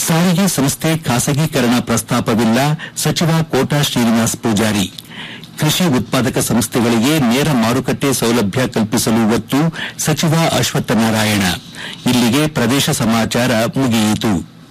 ಸಾರಿಗೆ ಸಂಸ್ಥೆ ಖಾಸಗೀಕರಣ ಪ್ರಸ್ತಾಪವಿಲ್ಲ ಸಚಿವ ಕೋಟಾ ಶ್ರೀನಿವಾಸ್ ಪೂಜಾರಿ ಕೃಷಿ ಉತ್ಪಾದಕ ಸಂಸ್ಥೆಗಳಿಗೆ ನೇರ ಮಾರುಕಟ್ಟೆ ಸೌಲಭ್ಯ ಕಲ್ಪಿಸಲು ಒತ್ತು ಸಚಿವ ಅಶ್ವತ್ಥನಾರಾಯಣ ಇಲ್ಲಿಗೆ ಪ್ರದೇಶ ಸಮಾಚಾರ ಮುಗಿಯಿತು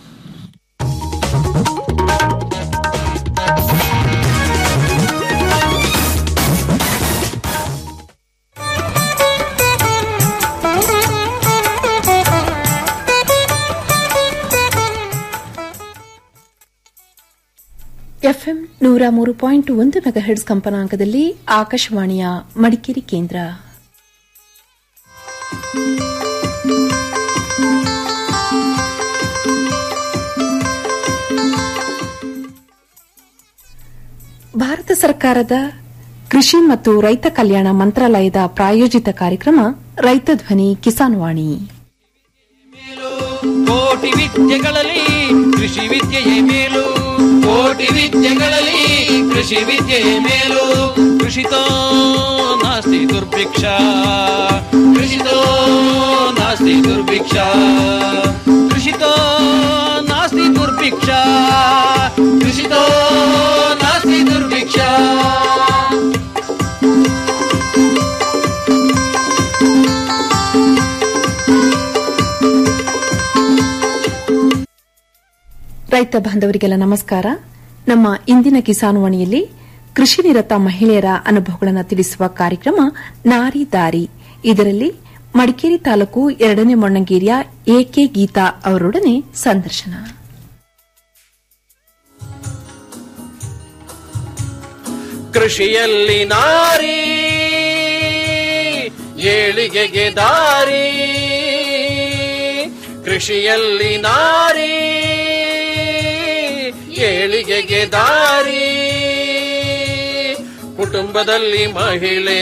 ಎಫ್ಎಂ ನೂರ ಮೂರು ಪಾಯಿಂಟ್ ಒಂದು ಮೆಗಾಹೆಡ್ಸ್ ಕಂಪನಾಂಕದಲ್ಲಿ ಆಕಾಶವಾಣಿಯ ಮಡಿಕೇರಿ ಕೇಂದ್ರ ಭಾರತ ಸರ್ಕಾರದ ಕೃಷಿ ಮತ್ತು ರೈತ ಕಲ್ಯಾಣ ಮಂತ್ರಾಲಯದ ಪ್ರಾಯೋಜಿತ ಕಾರ್ಯಕ್ರಮ ರೈತ ಧ್ವನಿ ಕಿಸಾನ್ ವಾಣಿ ಕೋಟಿ ವಿದ್ಯೆಗಳಲ್ಲಿ ಕೃಷಿ ವಿದ್ಯೆಯೇ ಮೇಲು ಕೋಟಿ ವಿದ್ಯೆಗಳಲ್ಲಿ ಕೃಷಿ ವಿದ್ಯೆಯೇ ಮೇಲು ಕೃಷಿತೋ ನಾಸ್ತಿ ದುರ್ಭಿಕ್ಷ ಕೃಷಿತೋ ನಾಸ್ತಿ ದುರ್ಭಿಕ್ಷ ಕೃಷಿತೋ ನಾಸ್ತಿ ದುರ್ಭಿಕ್ಷ ಕೃಷಿತೋ ನಾಸ್ತಿ ದುರ್ಭಿಕ್ಷ ರೈತ ಬಾಂಧವರಿಗೆಲ್ಲ ನಮಸ್ಕಾರ ನಮ್ಮ ಇಂದಿನ ಕಿಸಾನ್ ವಾಣಿಯಲ್ಲಿ ಕೃಷಿ ನಿರತ ಮಹಿಳೆಯರ ಅನುಭವಗಳನ್ನು ತಿಳಿಸುವ ಕಾರ್ಯಕ್ರಮ ನಾರಿ ದಾರಿ ಇದರಲ್ಲಿ ಮಡಿಕೇರಿ ತಾಲೂಕು ಎರಡನೇ ಮೊಣ್ಣಂಗೇರಿಯ ಎಕೆ ಗೀತಾ ಅವರೊಡನೆ ಸಂದರ್ಶನ ಕೃಷಿಯಲ್ಲಿ ನಾರಿ ಏಳಿಗೆಗೆ ದಾರಿ ಕೃಷಿಯಲ್ಲಿ ನಾರಿ ಏಳಿಗೆಗೆ ದಾರಿ ಕುಟುಂಬದಲ್ಲಿ ಮಹಿಳೆ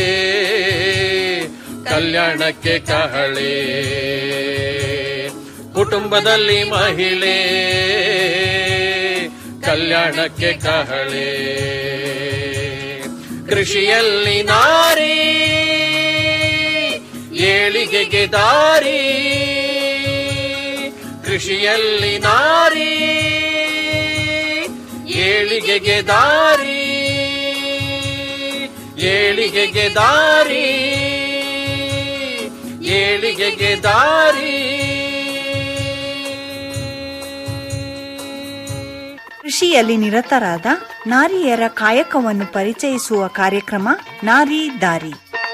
ಕಲ್ಯಾಣಕ್ಕೆ ಕಹಳೆ ಕುಟುಂಬದಲ್ಲಿ ಮಹಿಳೆ ಕಲ್ಯಾಣಕ್ಕೆ ಕಹಳೆ ಕೃಷಿಯಲ್ಲಿ ನಾರಿ ಏಳಿಗೆಗೆ ದಾರಿ ಕೃಷಿಯಲ್ಲಿ ನಾರಿ ಏಳಿಗೆಗೆ ದಾರಿ ಏಳಿಗೆಗೆ ದಾರಿ ಏಳಿಗೆಗೆ ದಾರಿ ಕೃಷಿಯಲ್ಲಿ ನಿರತರಾದ ನಾರಿಯರ ಕಾಯಕವನ್ನು ಪರಿಚಯಿಸುವ ಕಾರ್ಯಕ್ರಮ ನಾರಿ ದಾರಿ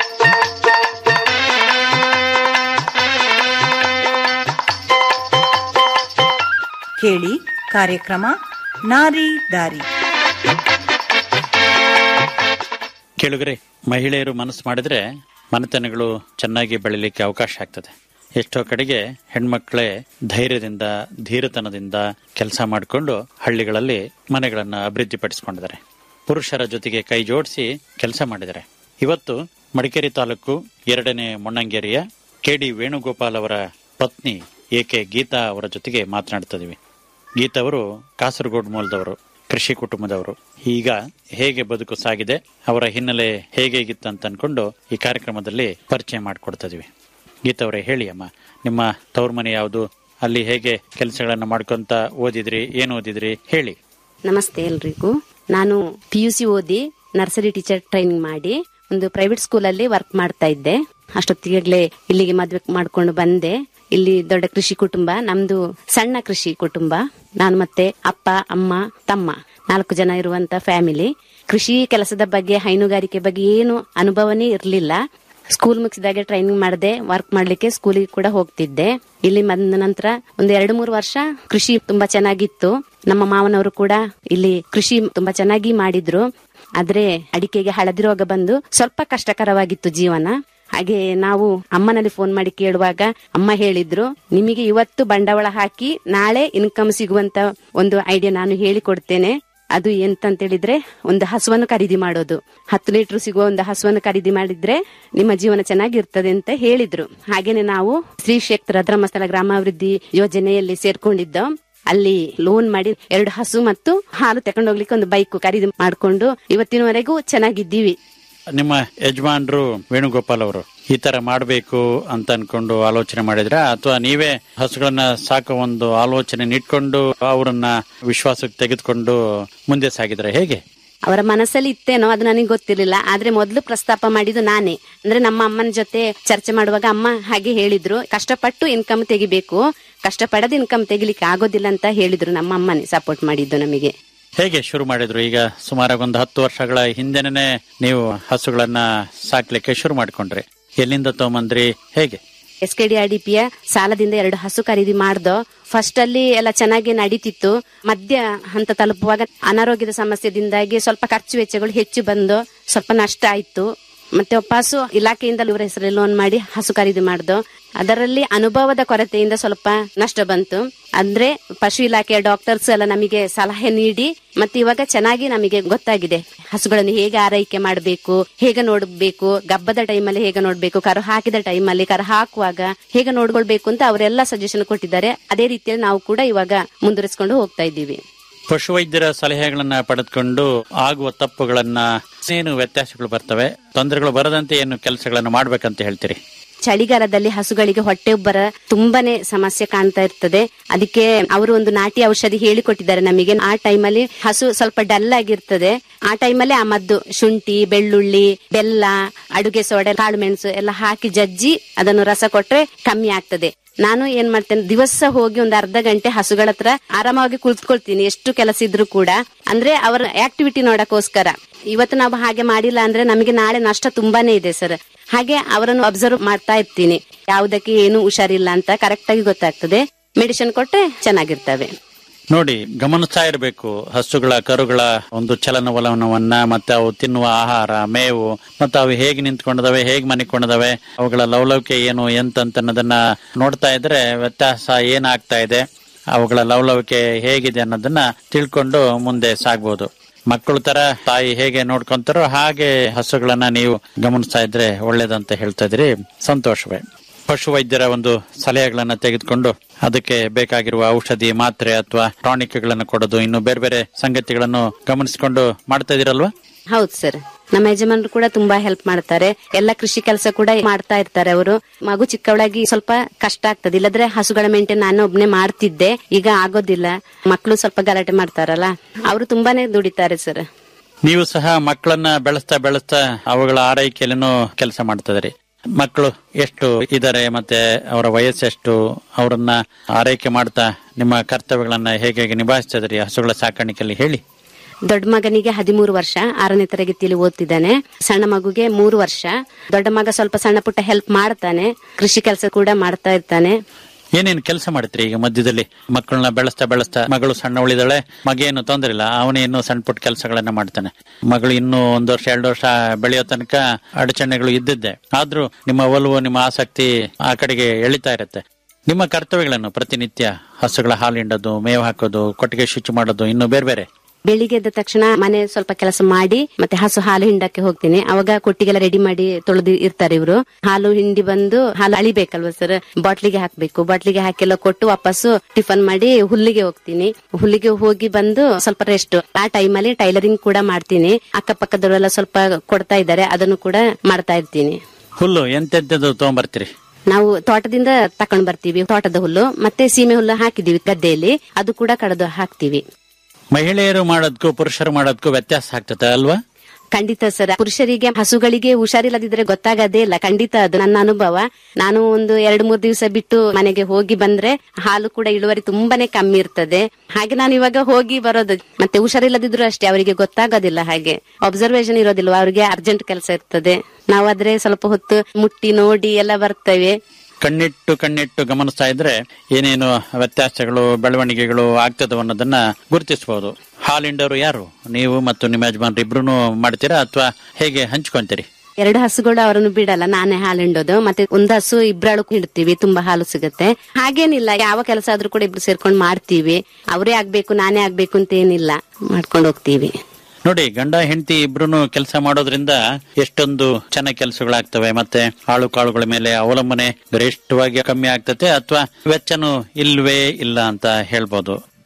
ಕೇಳಿ ಕಾರ್ಯಕ್ರಮ ನಾರಿ ದಾರಿ ಕೇಳುಗರೆ ಮಹಿಳೆಯರು ಮನಸ್ಸು ಮಾಡಿದ್ರೆ ಮನೆತನಗಳು ಚೆನ್ನಾಗಿ ಬೆಳಿಲಿಕ್ಕೆ ಅವಕಾಶ ಆಗ್ತದೆ ಎಷ್ಟೋ ಕಡೆಗೆ ಹೆಣ್ಮಕ್ಳೇ ಧೈರ್ಯದಿಂದ ಧೀರತನದಿಂದ ಕೆಲಸ ಮಾಡಿಕೊಂಡು ಹಳ್ಳಿಗಳಲ್ಲಿ ಮನೆಗಳನ್ನ ಅಭಿವೃದ್ಧಿಪಡಿಸಿಕೊಂಡಿದ್ದಾರೆ ಪುರುಷರ ಜೊತೆಗೆ ಕೈ ಜೋಡಿಸಿ ಕೆಲಸ ಮಾಡಿದ್ದಾರೆ ಇವತ್ತು ಮಡಿಕೇರಿ ತಾಲೂಕು ಎರಡನೇ ಮೊಣ್ಣಂಗೇರಿಯ ಕೆಡಿ ವೇಣುಗೋಪಾಲ್ ಅವರ ಪತ್ನಿ ಎಕೆ ಗೀತಾ ಅವರ ಜೊತೆಗೆ ಮಾತನಾಡ್ತಿದ್ದೀವಿ ಗೀತಾ ಅವರು ಕಾಸರಗೋಡು ಮೂಲದವರು ಕೃಷಿ ಕುಟುಂಬದವರು ಈಗ ಹೇಗೆ ಬದುಕು ಸಾಗಿದೆ ಅವರ ಹಿನ್ನೆಲೆ ಹೇಗೇಗಿತ್ತು ಅಂತ ಅನ್ಕೊಂಡು ಈ ಕಾರ್ಯಕ್ರಮದಲ್ಲಿ ಪರಿಚಯ ಮಾಡಿಕೊಡ್ತಾ ಇದೀವಿ ಗೀತಾ ಅವರೇ ಹೇಳಿ ಅಮ್ಮ ನಿಮ್ಮ ತವ್ರ ಮನೆ ಯಾವುದು ಅಲ್ಲಿ ಹೇಗೆ ಕೆಲಸಗಳನ್ನ ಮಾಡ್ಕೊಂತ ಓದಿದ್ರಿ ಏನು ಓದಿದ್ರಿ ಹೇಳಿ ನಮಸ್ತೆ ಎಲ್ರಿಗೂ ನಾನು ಪಿ ಯು ಸಿ ಓದಿ ನರ್ಸರಿ ಟೀಚರ್ ಟ್ರೈನಿಂಗ್ ಮಾಡಿ ಒಂದು ಪ್ರೈವೇಟ್ ಸ್ಕೂಲಲ್ಲಿ ವರ್ಕ್ ಮಾಡ್ತಾ ಇದ್ದೆ ಅಷ್ಟೊತ್ತಿಗೆ ಇಲ್ಲಿಗೆ ಮದ್ವೆ ಮಾಡ್ಕೊಂಡು ಬಂದೆ ಇಲ್ಲಿ ದೊಡ್ಡ ಕೃಷಿ ಕುಟುಂಬ ನಮ್ದು ಸಣ್ಣ ಕೃಷಿ ಕುಟುಂಬ ನಾನು ಮತ್ತೆ ಅಪ್ಪ ಅಮ್ಮ ತಮ್ಮ ನಾಲ್ಕು ಜನ ಇರುವಂತ ಫ್ಯಾಮಿಲಿ ಕೃಷಿ ಕೆಲಸದ ಬಗ್ಗೆ ಹೈನುಗಾರಿಕೆ ಬಗ್ಗೆ ಏನು ಅನುಭವನೇ ಇರಲಿಲ್ಲ ಸ್ಕೂಲ್ ಮುಗಿಸಿದಾಗೆ ಟ್ರೈನಿಂಗ್ ಮಾಡದೆ ವರ್ಕ್ ಮಾಡ್ಲಿಕ್ಕೆ ಸ್ಕೂಲಿಗೆ ಕೂಡ ಹೋಗ್ತಿದ್ದೆ ಇಲ್ಲಿ ಬಂದ ನಂತರ ಒಂದು ಎರಡು ಮೂರು ವರ್ಷ ಕೃಷಿ ತುಂಬಾ ಚೆನ್ನಾಗಿತ್ತು ನಮ್ಮ ಮಾವನವರು ಕೂಡ ಇಲ್ಲಿ ಕೃಷಿ ತುಂಬಾ ಚೆನ್ನಾಗಿ ಮಾಡಿದ್ರು ಆದ್ರೆ ಅಡಿಕೆಗೆ ಹಳದಿ ರೋಗ ಬಂದು ಸ್ವಲ್ಪ ಕಷ್ಟಕರವಾಗಿತ್ತು ಜೀವನ ಹಾಗೆ ನಾವು ಅಮ್ಮನಲ್ಲಿ ಫೋನ್ ಮಾಡಿ ಕೇಳುವಾಗ ಅಮ್ಮ ಹೇಳಿದ್ರು ನಿಮಗೆ ಇವತ್ತು ಬಂಡವಾಳ ಹಾಕಿ ನಾಳೆ ಇನ್ಕಮ್ ಸಿಗುವಂತ ಒಂದು ಐಡಿಯಾ ನಾನು ಹೇಳಿಕೊಡ್ತೇನೆ ಅದು ಎಂತಂತ ಹೇಳಿದ್ರೆ ಒಂದು ಹಸುವನ್ನು ಖರೀದಿ ಮಾಡೋದು ಹತ್ತು ಲೀಟರ್ ಸಿಗುವ ಒಂದು ಹಸುವನ್ನು ಖರೀದಿ ಮಾಡಿದ್ರೆ ನಿಮ್ಮ ಜೀವನ ಚೆನ್ನಾಗಿರ್ತದೆ ಅಂತ ಹೇಳಿದ್ರು ಹಾಗೇನೆ ನಾವು ಶ್ರೀ ಕ್ಷೇತ್ರ ಧರ್ಮಸ್ಥಳ ಗ್ರಾಮಾಭಿವೃದ್ಧಿ ಯೋಜನೆಯಲ್ಲಿ ಸೇರ್ಕೊಂಡಿದ್ದೋ ಅಲ್ಲಿ ಲೋನ್ ಮಾಡಿ ಎರಡು ಹಸು ಮತ್ತು ಹಾಲು ತಕೊಂಡೋಗ್ಲಿಕ್ಕೆ ಒಂದು ಬೈಕ್ ಖರೀದಿ ಮಾಡ್ಕೊಂಡು ಇವತ್ತಿನವರೆಗೂ ಚೆನ್ನಾಗಿದ್ದೀವಿ ನಿಮ್ಮ ಯಜಮಾನ್ರು ವೇಣುಗೋಪಾಲ್ ಅವರು ಈ ತರ ಮಾಡಬೇಕು ಅಂತ ಅನ್ಕೊಂಡು ಆಲೋಚನೆ ಮಾಡಿದ್ರ ಅಥವಾ ನೀವೇ ಹಸುಗಳನ್ನ ಸಾಕೋ ಒಂದು ಆಲೋಚನೆ ಇಟ್ಕೊಂಡು ಅವರನ್ನ ವಿಶ್ವಾಸಕ್ಕೆ ತೆಗೆದುಕೊಂಡು ಮುಂದೆ ಸಾಗಿದ್ರೆ ಹೇಗೆ ಅವರ ಮನಸ್ಸಲ್ಲಿ ಇತ್ತೇನೋ ಅದು ನನಗೆ ಗೊತ್ತಿರಲಿಲ್ಲ ಆದ್ರೆ ಮೊದಲು ಪ್ರಸ್ತಾಪ ಮಾಡಿದ್ದು ನಾನೇ ಅಂದ್ರೆ ನಮ್ಮ ಅಮ್ಮನ ಜೊತೆ ಚರ್ಚೆ ಮಾಡುವಾಗ ಅಮ್ಮ ಹಾಗೆ ಹೇಳಿದ್ರು ಕಷ್ಟಪಟ್ಟು ಇನ್ಕಮ್ ತೆಗಿಬೇಕು ಕಷ್ಟಪಡದ ಇನ್ಕಮ್ ತೆಗಿಲಿಕ್ಕೆ ಆಗೋದಿಲ್ಲ ಅಂತ ಹೇಳಿದ್ರು ನಮ್ಮ ಅಮ್ಮನೇ ಸಪೋರ್ಟ್ ಮಾಡಿದ್ದು ನಮಗೆ ಹೇಗೆ ಶುರು ಮಾಡಿದ್ರು ಈಗ ಸುಮಾರು ಒಂದು ಹತ್ತು ವರ್ಷಗಳ ಹಿಂದೆನೆ ನೀವು ಹಸುಗಳನ್ನ ಸಾಕ್ಲಿಕ್ಕೆ ಶುರು ಮಾಡ್ಕೊಂಡ್ರಿ ಎಲ್ಲಿಂದ ತಗೊಂಬಂದ್ರಿ ಹೇಗೆ S K D R D ಪಿಯ ಸಾಲದಿಂದ ಎರಡು ಹಸು ಖರೀದಿ ಮಾಡ್ದೋ ಫಸ್ಟ್ ಅಲ್ಲಿ ಎಲ್ಲ ಚೆನ್ನಾಗಿ ನಡೀತಿತ್ತು ಮಧ್ಯ ಹಂತ ತಲುಪುವಾಗ ಅನಾರೋಗ್ಯದ ಸಮಸ್ಯೆದಿಂದಾಗಿ ಸ್ವಲ್ಪ ಖರ್ಚು ವೆಚ್ಚಗಳು ಹೆಚ್ಚು ಬಂದು ಸ್ವಲ್ಪ ನಷ್ಟ ಆಯ್ತು ಮತ್ತೆ ವಾಪಸ್ಸು ಇಲಾಖೆಯಿಂದ ಇವರ ಹೆಸರಲ್ಲಿ ಲೋನ್ ಮಾಡಿ ಹಸು ಖರೀದಿ ಮಾಡ್ದು ಅದರಲ್ಲಿ ಅನುಭವದ ಕೊರತೆಯಿಂದ ಸ್ವಲ್ಪ ನಷ್ಟ ಬಂತು ಅಂದ್ರೆ ಪಶು ಇಲಾಖೆಯ ಡಾಕ್ಟರ್ಸ್ ಎಲ್ಲ ನಮಗೆ ಸಲಹೆ ನೀಡಿ ಮತ್ತೆ ಇವಾಗ ಚೆನ್ನಾಗಿ ನಮಗೆ ಗೊತ್ತಾಗಿದೆ ಹಸುಗಳನ್ನು ಹೇಗೆ ಆರೈಕೆ ಮಾಡಬೇಕು ಹೇಗೆ ನೋಡಬೇಕು ಗಬ್ಬದ ಟೈಮಲ್ಲಿ ಹೇಗೆ ನೋಡಬೇಕು ಕರು ಹಾಕಿದ ಟೈಮಲ್ಲಿ ಕರು ಹಾಕುವಾಗ ಹೇಗೆ ನೋಡ್ಕೊಳ್ಬೇಕು ಅಂತ ಅವರೆಲ್ಲ ಸಜೆಷನ್ ಕೊಟ್ಟಿದ್ದಾರೆ ಅದೇ ರೀತಿಯಲ್ಲಿ ನಾವು ಕೂಡ ಇವಾಗ ಮುಂದುವರಿಸಿಕೊಂಡು ಹೋಗ್ತಾ ಇದ್ದೀವಿ ಪಶುವೈದ್ಯರ ಸಲಹೆಗಳನ್ನ ಪಡೆದುಕೊಂಡು ಆಗುವ ತಪ್ಪುಗಳನ್ನ ಏನು ವ್ಯತ್ಯಾಸಗಳು ಬರ್ತವೆ ತೊಂದರೆಗಳು ಬರದಂತೆ ಏನು ಕೆಲಸಗಳನ್ನು ಮಾಡ್ಬೇಕಂತ ಹೇಳ್ತೀರಿ ಚಳಿಗಾಲದಲ್ಲಿ ಹಸುಗಳಿಗೆ ಹೊಟ್ಟೆ ಉಬ್ಬರ ತುಂಬಾನೇ ಸಮಸ್ಯೆ ಕಾಣ್ತಾ ಇರ್ತದೆ ಅದಕ್ಕೆ ಅವರು ಒಂದು ನಾಟಿ ಔಷಧಿ ಹೇಳಿಕೊಟ್ಟಿದ್ದಾರೆ ನಮಗೆ ಆ ಟೈಮಲ್ಲಿ ಹಸು ಸ್ವಲ್ಪ ಡಲ್ ಆಗಿರ್ತದೆ ಆ ಟೈಮಲ್ಲಿ ಆ ಮದ್ದು ಶುಂಠಿ ಬೆಳ್ಳುಳ್ಳಿ ಬೆಲ್ಲ ಅಡುಗೆ ಸೋಡೆ ಕಾಳು ಮೆಣಸು ಎಲ್ಲ ಹಾಕಿ ಜಜ್ಜಿ ಅದನ್ನು ರಸ ಕೊಟ್ರೆ ಕಮ್ಮಿ ಆಗ್ತದೆ ನಾನು ಏನ್ ಮಾಡ್ತೇನೆ ದಿವಸ ಹೋಗಿ ಒಂದು ಅರ್ಧ ಗಂಟೆ ಹಸುಗಳ ಹತ್ರ ಆರಾಮವಾಗಿ ಕುಳಿತುಕೊಳ್ತೀನಿ ಎಷ್ಟು ಕೆಲಸ ಇದ್ರೂ ಕೂಡ ಅಂದ್ರೆ ಅವರ ಆಕ್ಟಿವಿಟಿ ನೋಡಕ್ಕೋಸ್ಕರ ಇವತ್ತು ನಾವು ಹಾಗೆ ಮಾಡಿಲ್ಲ ಅಂದ್ರೆ ನಮಗೆ ನಾಳೆ ನಷ್ಟ ತುಂಬಾನೇ ಇದೆ ಸರ್ ಹಾಗೆ ಅವರನ್ನು ಅಬ್ಸರ್ವ್ ಮಾಡ್ತಾ ಇರ್ತೀನಿ ಯಾವುದಕ್ಕೆ ಏನು ಹುಷಾರಿಲ್ಲ ಅಂತ ಕರೆಕ್ಟ್ ಆಗಿ ಗೊತ್ತಾಗ್ತದೆ ಮೆಡಿಸಿನ್ ಕೊಟ್ರೆ ಚೆನ್ನಾಗಿರ್ತವೆ ನೋಡಿ ಗಮನಿಸ್ತಾ ಇರಬೇಕು ಹಸುಗಳ ಕರುಗಳ ಒಂದು ಚಲನವಲನವನ್ನ ಮತ್ತೆ ಅವು ತಿನ್ನುವ ಆಹಾರ ಮೇವು ಮತ್ತೆ ಅವು ಹೇಗೆ ನಿಂತ್ಕೊಂಡಿದಾವೆ ಹೇಗೆ ಮನಿಕೊಂಡಿದಾವೆ ಅವುಗಳ ಲವಲವಿಕೆ ಏನು ಎಂತಂತ ಅನ್ನೋದನ್ನ ನೋಡ್ತಾ ಇದ್ರೆ ವ್ಯತ್ಯಾಸ ಏನಾಗ್ತಾ ಇದೆ ಅವುಗಳ ಲವಲವಿಕೆ ಹೇಗಿದೆ ಅನ್ನೋದನ್ನ ತಿಳ್ಕೊಂಡು ಮುಂದೆ ಸಾಗ್ಬೋದು ಮಕ್ಕಳ ತರ ತಾಯಿ ಹೇಗೆ ನೋಡ್ಕೊಂತಾರೋ ಹಾಗೆ ಹಸುಗಳನ್ನ ನೀವು ಗಮನಿಸ್ತಾ ಇದ್ರೆ ಒಳ್ಳೇದಂತ ಹೇಳ್ತಾ ಇದ್ರಿ ಸಂತೋಷವೇ ಪಶುವೈದ್ಯರ ಒಂದು ಸಲಹೆಗಳನ್ನ ತೆಗೆದುಕೊಂಡು ಅದಕ್ಕೆ ಬೇಕಾಗಿರುವ ಔಷಧಿ ಮಾತ್ರೆ ಅಥವಾ ಟಾನಿಕ್ಗಳನ್ನು ಕೊಡೋದು ಇನ್ನು ಬೇರೆ ಬೇರೆ ಸಂಗತಿಗಳನ್ನು ಗಮನಿಸಿಕೊಂಡು ಮಾಡ್ತಾ ಇದೀರಲ್ವಾ ಹೌದು ಸರ್ ನಮ್ಮ ಯಜಮಾನರು ಕೂಡ ತುಂಬಾ ಹೆಲ್ಪ್ ಮಾಡ್ತಾರೆ ಎಲ್ಲ ಕೃಷಿ ಕೆಲಸ ಕೂಡ ಮಾಡ್ತಾ ಇರ್ತಾರೆ ಅವರು ಮಗು ಚಿಕ್ಕವಳಾಗಿ ಸ್ವಲ್ಪ ಕಷ್ಟ ಆಗ್ತದೆ ಇಲ್ಲದ್ರೆ ಹಸುಗಳ ಮೇಂಟೈನ್ ನಾನು ಒಬ್ನೇ ಮಾಡ್ತಿದ್ದೆ ಈಗ ಆಗೋದಿಲ್ಲ ಮಕ್ಕಳು ಸ್ವಲ್ಪ ಗಲಾಟೆ ಮಾಡ್ತಾರಲ್ಲ ಅವರು ತುಂಬಾನೇ ದುಡಿತಾರೆ ಸರ್ ನೀವು ಸಹ ಮಕ್ಕಳನ್ನ ಬೆಳೆಸ್ತಾ ಬೆಳೆಸ್ತಾ ಅವುಗಳ ಆರೈಕೆಯಲ್ಲಿನೂ ಕೆಲಸ ಮಾಡ್ತಾ ಇದ್ರಿ ಮಕ್ಕಳು ಎಷ್ಟು ಇದ್ದಾರೆ ಮತ್ತೆ ಅವರ ವಯಸ್ಸೆಷ್ಟು ಅವರನ್ನ ಆರೈಕೆ ಮಾಡ್ತಾ ನಿಮ್ಮ ಕರ್ತವ್ಯಗಳನ್ನ ಹೇಗೆ ಹೇಗೆ ನಿಭಾಯಿಸ್ತಾ ಇದ್ರಿ ಹಸುಗಳ ಸಾಕಾಣಿಕೆಯಲ್ಲಿ ಹೇಳಿ ದೊಡ್ಡ ಮಗನಿಗೆ ಹದಿಮೂರು ವರ್ಷ ಆರನೇ ತರಗತಿಯಲ್ಲಿ ಓದ್ತಿದ್ದಾನೆ ಸಣ್ಣ ಮಗುಗೆ ಮೂರು ವರ್ಷ ದೊಡ್ಡ ಮಗ ಸ್ವಲ್ಪ ಸಣ್ಣ ಪುಟ್ಟ ಹೆಲ್ಪ್ ಮಾಡ್ತಾನೆ ಕೃಷಿ ಕೆಲಸ ಕೂಡ ಮಾಡ್ತಾ ಇರ್ತಾನೆ ಏನೇನು ಕೆಲಸ ಮಾಡ್ತೀರಿ ಈಗ ಮಧ್ಯದಲ್ಲಿ ಮಕ್ಕಳನ್ನ ಬೆಳೆಸ್ತಾ ಬೆಳೆಸ್ತಾ ಮಗಳು ಸಣ್ಣ ಉಳಿದಾಳೆ ಮಗ ಏನು ತೊಂದರೆ ಇಲ್ಲ ಅವನೇ ಇನ್ನೂ ಸಣ್ಣ ಪುಟ್ಟ ಕೆಲಸಗಳನ್ನ ಮಾಡ್ತಾನೆ ಮಗಳು ಇನ್ನೂ ಒಂದ್ ವರ್ಷ ಎರಡು ವರ್ಷ ಬೆಳೆಯೋ ತನಕ ಅಡಚಣೆಗಳು ಇದ್ದಿದ್ದೆ ಆದ್ರೂ ನಿಮ್ಮ ಒಲವು ನಿಮ್ಮ ಆಸಕ್ತಿ ಆ ಕಡೆಗೆ ಎಳಿತಾ ಇರುತ್ತೆ ನಿಮ್ಮ ಕರ್ತವ್ಯಗಳನ್ನು ಪ್ರತಿನಿತ್ಯ ಹಸುಗಳ ಹಾಲು ಹಿಂಡೋದು ಮೇವು ಹಾಕೋದು ಕೊಟ್ಟಿಗೆ ಶುಚಿ ಮಾಡೋದು ಇನ್ನು ಬೇರೆ ಬೇರೆ ಬೆಳಿಗ್ಗೆ ಎದ್ದ ತಕ್ಷಣ ಮನೆ ಸ್ವಲ್ಪ ಕೆಲಸ ಮಾಡಿ ಮತ್ತೆ ಹಸು ಹಾಲು ಹಿಂಡಕ್ಕೆ ಹೋಗ್ತೀನಿ ಅವಾಗ ಕೊಟ್ಟಿಗೆಲ್ಲ ರೆಡಿ ಮಾಡಿ ತೊಳೆದು ಇರ್ತಾರೆ ಇವರು ಹಾಲು ಹಿಂಡಿ ಬಂದು ಹಾಲು ಅಳಿಬೇಕಲ್ವಾ ಸರ್ ಬಾಟ್ಲಿಗೆ ಹಾಕ್ಬೇಕು ಬಾಟ್ಲಿಗೆ ಹಾಕೆಲ್ಲ ಕೊಟ್ಟು ವಾಪಸ್ಸು ಟಿಫನ್ ಮಾಡಿ ಹುಲ್ಲಿಗೆ ಹೋಗ್ತೀನಿ ಹುಲ್ಲಿಗೆ ಹೋಗಿ ಬಂದು ಸ್ವಲ್ಪ ರೆಸ್ಟ್ ಆ ಟೈಮಲ್ಲಿ ಟೈಲರಿಂಗ್ ಕೂಡ ಮಾಡ್ತೀನಿ ಅಕ್ಕಪಕ್ಕದವರೆಲ್ಲ ಸ್ವಲ್ಪ ಕೊಡ್ತಾ ಇದ್ದಾರೆ ಅದನ್ನು ಕೂಡ ಮಾಡ್ತಾ ಇರ್ತೀನಿ ಹುಲ್ಲು ಎಂತೆಂತದ್ದು ತಗೊಂಬರ್ತೀರಿ ನಾವು ತೋಟದಿಂದ ತಕೊಂಡ್ ಬರ್ತೀವಿ ತೋಟದ ಹುಲ್ಲು ಮತ್ತೆ ಸೀಮೆ ಹುಲ್ಲು ಹಾಕಿದೀವಿ ಗದ್ದೆಯಲ್ಲಿ ಅದು ಕೂಡ ಕಡ್ದು ಹಾಕ್ತಿವಿ ಮಹಿಳೆಯರು ಮಾಡೋದಕ್ಕೂ ಪುರುಷರು ಮಾಡೋದಕ್ಕೂ ವ್ಯತ್ಯಾಸ ಆಗ್ತದೆ ಅಲ್ವಾ ಖಂಡಿತ ಸರ್ ಪುರುಷರಿಗೆ ಹಸುಗಳಿಗೆ ಹುಷಾರಿಲ್ಲದಿದ್ರೆ ಗೊತ್ತಾಗದೇ ಇಲ್ಲ ಖಂಡಿತ ಅದು ನನ್ನ ಅನುಭವ ನಾನು ಒಂದು ಎರಡು ಮೂರು ದಿವಸ ಬಿಟ್ಟು ಮನೆಗೆ ಹೋಗಿ ಬಂದ್ರೆ ಹಾಲು ಕೂಡ ಇಳುವರಿ ತುಂಬಾನೇ ಕಮ್ಮಿ ಇರ್ತದೆ ಹಾಗೆ ನಾನು ಇವಾಗ ಹೋಗಿ ಬರೋದು ಮತ್ತೆ ಹುಷಾರಿಲ್ಲದಿದ್ರು ಅಷ್ಟೇ ಅವರಿಗೆ ಗೊತ್ತಾಗೋದಿಲ್ಲ ಹಾಗೆ ಅಬ್ಸರ್ವೇಷನ್ ಇರೋದಿಲ್ವಾ ಅವರಿಗೆ ಅರ್ಜೆಂಟ್ ಕೆಲಸ ಇರ್ತದೆ ನಾವಾದ್ರೆ ಸ್ವಲ್ಪ ಹೊತ್ತು ಮುಟ್ಟಿ ನೋಡಿ ಎಲ್ಲ ಬರ್ತೇವೆ ಕಣ್ಣಿಟ್ಟು ಕಣ್ಣಿಟ್ಟು ಗಮನಿಸ್ತಾ ಇದ್ರೆ ಏನೇನು ವ್ಯತ್ಯಾಸಗಳು ಬೆಳವಣಿಗೆಗಳು ಆಗ್ತದೋ ಅನ್ನೋದನ್ನ ಗುರುತಿಸಬಹುದು ಹಾಲಿಂಡವರು ಯಾರು ನೀವು ಮತ್ತು ನಿಮ್ಮ ಯಜಮಾನ್ರು ಇಬ್ರು ಮಾಡ್ತೀರಾ ಅಥವಾ ಹೇಗೆ ಹಂಚ್ಕೊಂತೀರಿ ಎರಡು ಹಸುಗಳು ಅವರನ್ನು ಬಿಡಲ್ಲ ನಾನೇ ಹಾಲು ಹಿಂಡೋದು ಮತ್ತೆ ಒಂದು ಹಸು ಇಬ್ರಾಳು ಇಡ್ತೀವಿ ತುಂಬಾ ಹಾಲು ಸಿಗುತ್ತೆ ಹಾಗೇನಿಲ್ಲ ಯಾವ ಕೆಲಸ ಆದ್ರೂ ಕೂಡ ಇಬ್ರು ಸೇರ್ಕೊಂಡು ಮಾಡ್ತೀವಿ ಅವರೇ ಆಗ್ಬೇಕು ನಾನೇ ಆಗ್ಬೇಕು ಅಂತ ಏನಿಲ್ಲ ಮಾಡ್ಕೊಂಡು ಹೋಗ್ತೀವಿ ನೋಡಿ ಗಂಡ ಹೆಂಡತಿ ಇಬ್ರು ಕೆಲಸ ಮಾಡೋದ್ರಿಂದ ಎಷ್ಟೊಂದು ಚೆನ್ನಾಗಿ ಕೆಲಸಗಳಾಗ್ತವೆ ಮತ್ತೆ ಆಳು ಕಾಳುಗಳ ಮೇಲೆ ಅವಲಂಬನೆ ಗರಿಷ್ಠವಾಗಿ ಕಮ್ಮಿ ಆಗ್ತತೆ ಅಥವಾ ವೆಚ್ಚನೂ ಇಲ್ವೇ ಇಲ್ಲ ಅಂತ ಹೇಳ್ಬೋದು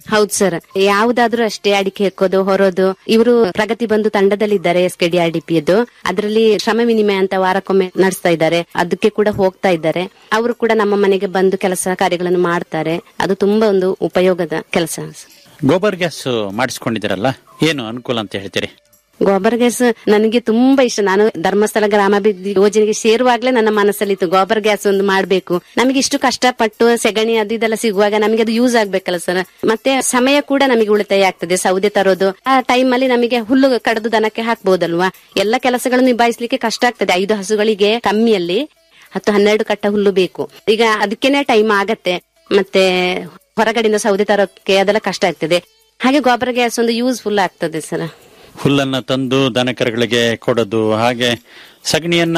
ಹೌದು ಸರ್ ಯಾವ್ದಾದ್ರೂ ಅಷ್ಟೇ ಅಡಿಕೆ ಹೆಕ್ಕೋದು ಹೊರೋದು ಇವರು ಪ್ರಗತಿ ಬಂದು ತಂಡದಲ್ಲಿದ್ದಾರೆ S K D R D P ದು ಅದರಲ್ಲಿ ಶ್ರಮ ವಿನಿಮಯ ಅಂತ ವಾರಕ್ಕೊಮ್ಮೆ ನಡೆಸ್ತಾ ಇದ್ದಾರೆ ಅದಕ್ಕೆ ಕೂಡ ಹೋಗ್ತಾ ಇದ್ದಾರೆ ಅವರು ಕೂಡ ನಮ್ಮ ಮನೆಗೆ ಬಂದು ಕೆಲಸ ಕಾರ್ಯಗಳನ್ನು ಮಾಡ್ತಾರೆ ಅದು ತುಂಬಾ ಒಂದು ಉಪಯೋಗದ ಕೆಲಸ ಗೋಬರ್ ಗ್ಯಾಸ್ ಮಾಡಿಸ್ಕೊಂಡಿದ್ದೀರಲ್ಲ ಏನು ಅನುಕೂಲ ಅಂತ ಹೇಳ್ತೀರಿ ಗೋಬರ್ ಗ್ಯಾಸ್ ನನಗೆ ತುಂಬಾ ಇಷ್ಟ ನಾನು ಧರ್ಮಸ್ಥಳ ಗ್ರಾಮಾಭಿವೃದ್ಧಿ ಯೋಜನೆಗೆ ಸೇರುವಾಗ್ಲೇ ನನ್ನ ಮನಸ್ಸಲ್ಲಿತ್ತು ಗೋಬರ್ ಗ್ಯಾಸ್ ಒಂದು ಮಾಡ್ಬೇಕು ನಮಗೆ ಇಷ್ಟು ಕಷ್ಟಪಟ್ಟು ಸೆಗಣಿ ಅದು ಇದೆಲ್ಲ ಸಿಗುವಾಗ ನಮಗೆ ಅದು ಯೂಸ್ ಆಗ್ಬೇಕಲ್ಲ ಸರ್ ಮತ್ತೆ ಸಮಯ ಕೂಡ ನಮಗೆ ಉಳಿತಾಯ ಆಗ್ತದೆ ಸೌದೆ ತರೋದು ಆ ಟೈಮ್ ಅಲ್ಲಿ ನಮಗೆ ಹುಲ್ಲು ಕಡ್ದು ದನಕ್ಕೆ ಹಾಕ್ಬೋದಲ್ವಾ ಎಲ್ಲ ಕೆಲಸಗಳನ್ನು ನಿಭಾಯಿಸ್ಲಿಕ್ಕೆ ಕಷ್ಟ ಆಗ್ತದೆ ಐದು ಹಸುಗಳಿಗೆ ಕಮ್ಮಿಯಲ್ಲಿ ಹತ್ತು ಹನ್ನೆರಡು ಕಟ್ಟ ಹುಲ್ಲು ಬೇಕು ಈಗ ಅದಕ್ಕೇನೆ ಟೈಮ್ ಆಗತ್ತೆ ಮತ್ತೆ ಹೊರಗಡೆಯಿಂದ ಸೌದೆ ತರೋಕೆ ಅದೆಲ್ಲ ಕಷ್ಟ ಆಗ್ತದೆ ಹಾಗೆ ಗೊಬ್ಬರ ಗ್ಯಾಸ್ ಒಂದು ಯೂಸ್ಫುಲ್ ಆಗ್ತದೆ ಸರ್ ಹುಲ್ಲನ್ನ ತಂದು ದನಕರುಗಳಿಗೆ ಕೊಡೋದು ಹಾಗೆ ಸಗಣಿಯನ್ನ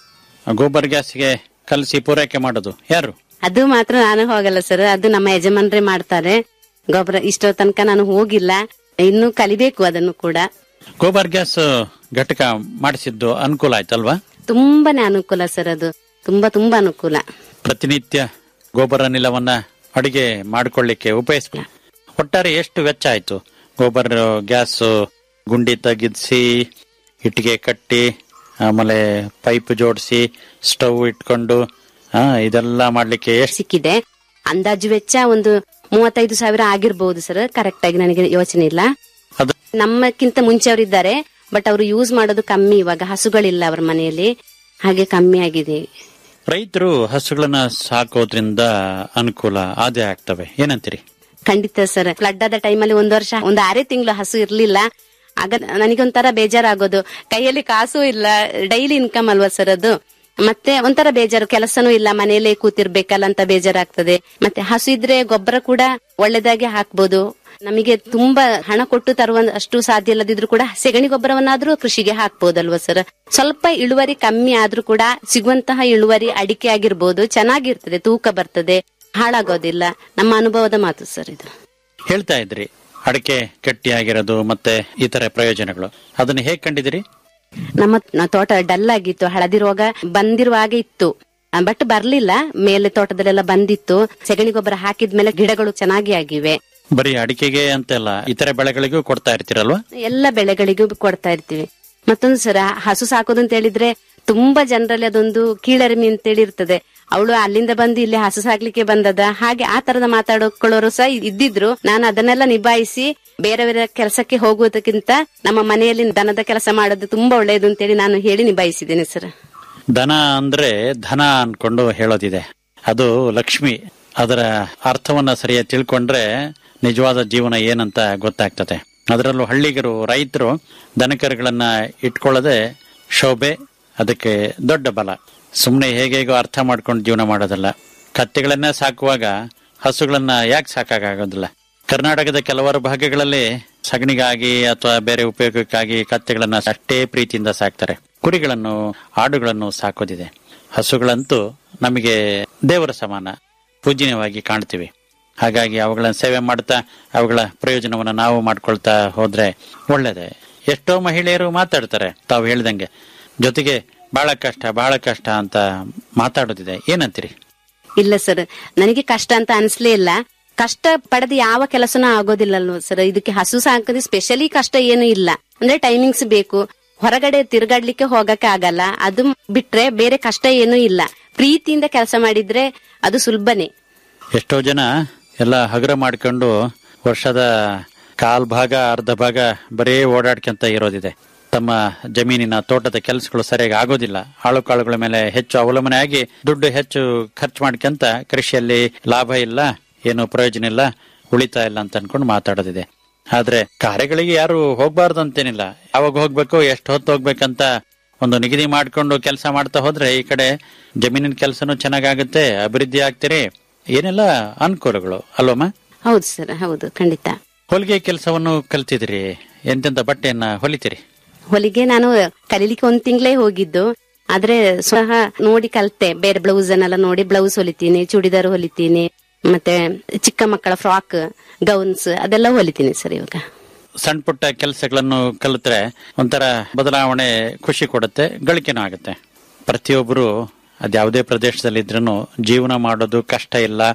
ಗೋಬರ್ ಗ್ಯಾಸ್ಗೆ ಕಲಸಿ ಪೂರೈಕೆ ಮಾಡೋದು ಯಾರು ಅದು ಮಾತ್ರ ನಾನು ಹೋಗಲ್ಲ ಸರ್ ಅದು ನಮ್ಮ ಯಜಮಾನ್ರೆ ಮಾಡ್ತಾರೆ ಗೊಬ್ಬರ ಇಷ್ಟೋ ತನಕ ನಾನು ಹೋಗಿಲ್ಲ ಇನ್ನು ಕಲಿಬೇಕು ಅದನ್ನು ಕೂಡ ಗೋಬರ್ ಗ್ಯಾಸ್ ಘಟಕ ಮಾಡಿಸಿದ್ದು ಅನುಕೂಲ ಆಯ್ತಲ್ವಾ ತುಂಬಾನೇ ಅನುಕೂಲ ಸರ್ ಅದು ತುಂಬಾ ತುಂಬಾ ಅನುಕೂಲ ಪ್ರತಿನಿತ್ಯ ಗೋಬರ್ ಅನಿಲವನ್ನ ಅಡಿಗೆ ಮಾಡಿಕೊಳ್ಳಿಕ್ಕೆ ಉಪಯೋಗಿಸ್ಕೊ ಒಟ್ಟಾರೆ ಎಷ್ಟು ವೆಚ್ಚ ಆಯ್ತು ಗೋಬರ್ ಗ್ಯಾಸ್ ಗುಂಡಿ ತೆಗಿಸಿ ಇಟ್ಟಿಗೆ ಕಟ್ಟಿ ಆಮೇಲೆ ಪೈಪ್ ಜೋಡಿಸಿ ಸ್ಟವ್ ಇಟ್ಕೊಂಡು ಆ, ಇದೆಲ್ಲ ಮಾಡ್ಲಿಕ್ಕೆ ಎಷ್ಟು ಸಿಕ್ಕಿದೆ ಅಂದಾಜು ವೆಚ್ಚ ಒಂದು ಮೂವತ್ತೈದು ಸಾವಿರ ಆಗಿರ್ಬೋದು ಸರ್ ಕರೆಕ್ಟ್ ಆಗಿ ನನಗೆ ಯೋಚನೆ ಇಲ್ಲ ಅದು ನಮ್ಮಕ್ಕಿಂತ ಮುಂಚೆ ಅವರಿದ್ದಾರೆ ಬಟ್ ಅವರು ಯೂಸ್ ಮಾಡೋದು ಕಮ್ಮಿ ಇವಾಗ ಹಸುಗಳಿಲ್ಲ ಅವ್ರ ಮನೆಯಲ್ಲಿ ಹಾಗೆ ಕಮ್ಮಿ ಆಗಿದೆ ರೈತರು ಹಸುಗಳನ್ನ ಸಾಕೋದ್ರಿಂದ ಅನುಕೂಲ ಆದಾಯ ಆಗ್ತವೆ ಏನಂತೀರಿ ಖಂಡಿತ ಸರ್ ಫ್ಲಡ್ ಆದ ಟೈಮಲ್ಲಿ ಒಂದು ವರ್ಷ ಒಂದು ಆರೇ ತಿಂಗಳು ಹಸು ಇರ್ಲಿಲ್ಲ ಆಗ ನನಗೊಂಥರ ಬೇಜಾರಾಗೋದು ಕೈಯಲ್ಲಿ ಕಾಸು ಇಲ್ಲ ಡೈಲಿ ಇನ್ಕಮ್ ಅಲ್ವಾ ಸರ್ ಅದು ಮತ್ತೆ ಒಂಥರ ಬೇಜಾರು ಕೆಲಸನೂ ಇಲ್ಲ ಮನೆಯಲ್ಲೇ ಕೂತಿರ್ಬೇಕಲ್ಲ ಅಂತ ಬೇಜಾರಾಗ್ತದೆ ಮತ್ತೆ ಹಸು ಇದ್ರೆ ಗೊಬ್ಬರ ಕೂಡ ಒಳ್ಳೆದಾಗಿ ಹಾಕ್ಬೋದು ನಮಗೆ ತುಂಬಾ ಹಣ ಕೊಟ್ಟು ತರುವ ಅಷ್ಟು ಸಾಧ್ಯ ಇಲ್ಲದಿದ್ರು ಕೂಡ ಸೆಗಣಿ ಗೊಬ್ಬರವನ್ನಾದ್ರೂ ಕೃಷಿಗೆ ಹಾಕ್ಬೋದಲ್ವಾ ಸರ್ ಸ್ವಲ್ಪ ಇಳುವರಿ ಕಮ್ಮಿ ಆದ್ರೂ ಕೂಡ ಸಿಗುವಂತಹ ಇಳುವರಿ ಅಡಿಕೆ ಆಗಿರ್ಬೋದು ಚೆನ್ನಾಗಿರ್ತದೆ ತೂಕ ಬರ್ತದೆ ಹಾಳಾಗೋದಿಲ್ಲ ನಮ್ಮ ಅನುಭವದ ಮಾತು ಸರ್ ಇದು ಹೇಳ್ತಾ ಇದ್ರಿ ಅಡಿಕೆ ಗಟ್ಟಿಯಾಗಿರೋದು ಮತ್ತೆ ಇತರೆ ಪ್ರಯೋಜನಗಳು ಅದನ್ನ ಹೇಗ್ ಕಂಡಿದಿರಿ ನಮ್ಮ ನ- ತೋಟ ಡಲ್ ಆಗಿತ್ತು ಹಳದಿ ರೋಗ ಬಂದಿರುವ ಹಾಗೆ ಇತ್ತು ಬಟ್ ಬರ್ಲಿಲ್ಲ ಮೇಲೆ ತೋಟದಲ್ಲೆಲ್ಲ ಬಂದಿತ್ತು ಸೆಗಣಿ ಗೊಬ್ಬರ ಹಾಕಿದ್ಮೇಲೆ ಗಿಡಗಳು ಚೆನ್ನಾಗಿ ಆಗಿವೆ ಬರೀ ಅಡಿಕೆಗೆ ಅಂತೆಲ್ಲ ಇತರೆ ಬೆಳೆಗಳಿಗೂ ಕೊಡ್ತಾ ಇರ್ತೀರಲ್ವಾ ಎಲ್ಲ ಬೆಳೆಗಳಿಗೂ ಕೊಡ್ತಾ ಇರ್ತೀವಿ ಮತ್ತೊಂದು ಸರ ಹಸು ಸಾಕೋದು ಅಂತ ಹೇಳಿದ್ರೆ ತುಂಬಾ ಜನರಲ್ಲಿ ಅದೊಂದು ಕೀಳರಿಮೆ ಅಂತೇಳಿ ಇರ್ತದೆ ಅವಳು ಅಲ್ಲಿಂದ ಬಂದು ಇಲ್ಲಿ ಹಸು ಸಾಕ್ಲಿಕ್ಕೆ ಬಂದದ ಹಾಗೆ ಆ ತರದ ಮಾತಾಡೋಕೊಳ್ಳೋರು ಸಹ ಇದ್ದಿದ್ರು ನಾನು ಅದನ್ನೆಲ್ಲ ನಿಭಾಯಿಸಿ ಬೇರೆ ಬೇರೆ ಕೆಲಸಕ್ಕೆ ಹೋಗುವುದಕ್ಕಿಂತ ನಮ್ಮ ಮನೆಯಲ್ಲಿ ದನದ ಕೆಲಸ ಮಾಡೋದು ತುಂಬಾ ಒಳ್ಳೆಯದು ಅಂತೇಳಿ ನಾನು ಹೇಳಿ ನಿಭಾಯಿಸಿದ್ದೇನೆ ಸರ್ ದನ ಅಂದ್ರೆ ಧನ ಅನ್ಕೊಂಡು ಹೇಳೋದಿದೆ ಅದು ಲಕ್ಷ್ಮಿ ಅದರ ಅರ್ಥವನ್ನ ಸರಿಯಾಗಿ ತಿಳ್ಕೊಂಡ್ರೆ ನಿಜವಾದ ಜೀವನ ಏನಂತ ಗೊತ್ತಾಗ್ತದೆ ಅದರಲ್ಲೂ ಹಳ್ಳಿಗರು ರೈತರು ದನಕರುಗಳನ್ನ ಇಟ್ಕೊಳ್ಳದೆ ಶೋಭೆ ಅದಕ್ಕೆ ದೊಡ್ಡ ಬಲ ಸುಮ್ಮನೆ ಹೇಗೇಗೋ ಅರ್ಥ ಮಾಡ್ಕೊಂಡು ಜೀವನ ಮಾಡೋದಲ್ಲ ಕತ್ತೆಗಳನ್ನ ಸಾಕುವಾಗ ಹಸುಗಳನ್ನ ಯಾಕೆ ಸಾಕಾಗೋದಿಲ್ಲ ಕರ್ನಾಟಕದ ಕೆಲವಾರು ಭಾಗಗಳಲ್ಲಿ ಸಗಣಿಗಾಗಿ ಅಥವಾ ಬೇರೆ ಉಪಯೋಗಕ್ಕಾಗಿ ಕತ್ತೆಗಳನ್ನ ಅಷ್ಟೇ ಪ್ರೀತಿಯಿಂದ ಸಾಕ್ತಾರೆ ಕುರಿಗಳನ್ನು ಆಡುಗಳನ್ನು ಸಾಕೋದಿದೆ ಹಸುಗಳಂತೂ ನಮಗೆ ದೇವರ ಸಮಾನ ಪೂಜ್ಯವಾಗಿ ಕಾಣ್ತೀವಿ ಹಾಗಾಗಿ ಅವುಗಳನ್ನ ಸೇವೆ ಮಾಡ್ತಾ ಅವುಗಳ ಪ್ರಯೋಜನವನ್ನ ನಾವು ಮಾಡ್ಕೊಳ್ತಾ ಹೋದ್ರೆ ಒಳ್ಳೇದೆ ಎಷ್ಟೋ ಮಹಿಳೆಯರು ಮಾತಾಡ್ತಾರೆ ತಾವು ಹೇಳ್ದಂಗೆ ಜೊತೆಗೆ ಬಹಳ ಕಷ್ಟ ಬಹಳ ಕಷ್ಟ ಅಂತ ಮಾತಾಡೋದಿದೆ ಏನಂತೀರಿ ಇಲ್ಲ ಸರ್ ನನಗೆ ಕಷ್ಟ ಅಂತ ಅನ್ಸ್ಲೇ ಇಲ್ಲ ಕಷ್ಟ ಪಡೆದ ಯಾವ ಕೆಲಸನೂ ಆಗೋದಿಲ್ಲ ಅಲ್ವಾ ಸರ್ ಇದಕ್ಕೆ ಹಸು ಸಾಕೋದು ಸ್ಪೆಷಲಿ ಕಷ್ಟ ಏನು ಇಲ್ಲ ಅಂದ್ರೆ ಟೈಮಿಂಗ್ಸ್ ಬೇಕು ಹೊರಗಡೆ ತಿರುಗಾಡ್ಲಿಕ್ಕೆ ಹೋಗಕ್ಕೆ ಆಗಲ್ಲ ಅದು ಬಿಟ್ರೆ ಬೇರೆ ಕಷ್ಟ ಏನೂ ಇಲ್ಲ ಪ್ರೀತಿಯಿಂದ ಕೆಲಸ ಮಾಡಿದ್ರೆ ಅದು ಸುಲಭನೇ ಎಷ್ಟೋ ಜನ ಎಲ್ಲ ಹಗುರ ಮಾಡ್ಕೊಂಡು ವರ್ಷದ ಕಾಲ್ ಭಾಗ ಅರ್ಧ ಭಾಗ ಬರೇ ಓಡಾಡ್ಕೊಂತ ಇರೋದಿದೆ ತಮ್ಮ ಜಮೀನಿನ ತೋಟದ ಕೆಲಸಗಳು ಸರಿಯಾಗಿ ಆಗೋದಿಲ್ಲ ಆಳು ಕಾಳುಗಳ ಮೇಲೆ ಹೆಚ್ಚು ಅವಲಂಬನೆ ಆಗಿ ದುಡ್ಡು ಹೆಚ್ಚು ಖರ್ಚು ಮಾಡ್ಕೊಂತ ಕೃಷಿಯಲ್ಲಿ ಲಾಭ ಇಲ್ಲ ಏನು ಪ್ರಯೋಜನ ಇಲ್ಲ ಉಳಿತಾಯ ಇಲ್ಲ ಅಂತ ಅನ್ಕೊಂಡು ಮಾತಾಡೋದಿದೆ ಆದ್ರೆ ಕಾರ್ಯಗಳಿಗೆ ಯಾರು ಹೋಗ್ಬಾರ್ದು ಅಂತೇನಿಲ್ಲ ಯಾವಾಗ ಹೋಗ್ಬೇಕು ಎಷ್ಟು ಹೊತ್ತು ಹೋಗ್ಬೇಕಂತ ಒಂದು ನಿಗದಿ ಮಾಡ್ಕೊಂಡು ಕೆಲಸ ಮಾಡ್ತಾ ಹೋದ್ರೆ ಈ ಕಡೆ ಜಮೀನಿನ ಕೆಲಸನೂ ಚೆನ್ನಾಗಾಗುತ್ತೆ ಅಭಿವೃದ್ಧಿ ಆಗ್ತೀರಿ ಏನೆಲ್ಲ ಅನುಕೂಲಗಳು ಅಲ್ವಮ್ಮ ಹೌದು ಸರ್ ಹೌದು ಖಂಡಿತ ಹೊಲಿಗೆ ಕೆಲಸವನ್ನು ಕಲ್ತಿದ್ರಿ ಎಂತೆಂತ ಬಟ್ಟೆಯನ್ನ ಹೊಲಿತೀರಿ ಹೊಲಿಗೆ ನಾನು ಕಲೀಲಿಕ್ಕೆ ಒಂದ್ ತಿಂಗಳೇ ಹೋಗಿದ್ದು ಆದ್ರೆ ಸ್ವಹ ನೋಡಿ ಕಲ್ತೆ ಬೇರೆ ಬ್ಲೌಸ್ ಅನ್ನೆಲ್ಲ ನೋಡಿ ಬ್ಲೌಸ್ ಹೊಲಿತೀನಿ ಚೂಡಿದಾರ್ ಹೊಲಿತೀನಿ ಮತ್ತೆ ಚಿಕ್ಕ ಮಕ್ಕಳ ಫ್ರಾಕ್ ಗೌನ್ಸ್ ಅದೆಲ್ಲ ಹೊಲಿತೀನಿ ಸರ್ ಇವಾಗ ಸಣ್ಣ ಪುಟ್ಟ ಕೆಲಸಗಳನ್ನು ಕಲಿತ್ರೆ ಒಂಥರ ಬದಲಾವಣೆ ಖುಷಿ ಕೊಡುತ್ತೆ ಗಳಿಕೆನೂ ಆಗುತ್ತೆ ಪ್ರತಿಯೊಬ್ಬರು ಅದ್ಯಾವುದೇ ಪ್ರದೇಶದಲ್ಲಿ ಇದ್ರೂ ಜೀವನ ಮಾಡೋದು ಕಷ್ಟ ಇಲ್ಲ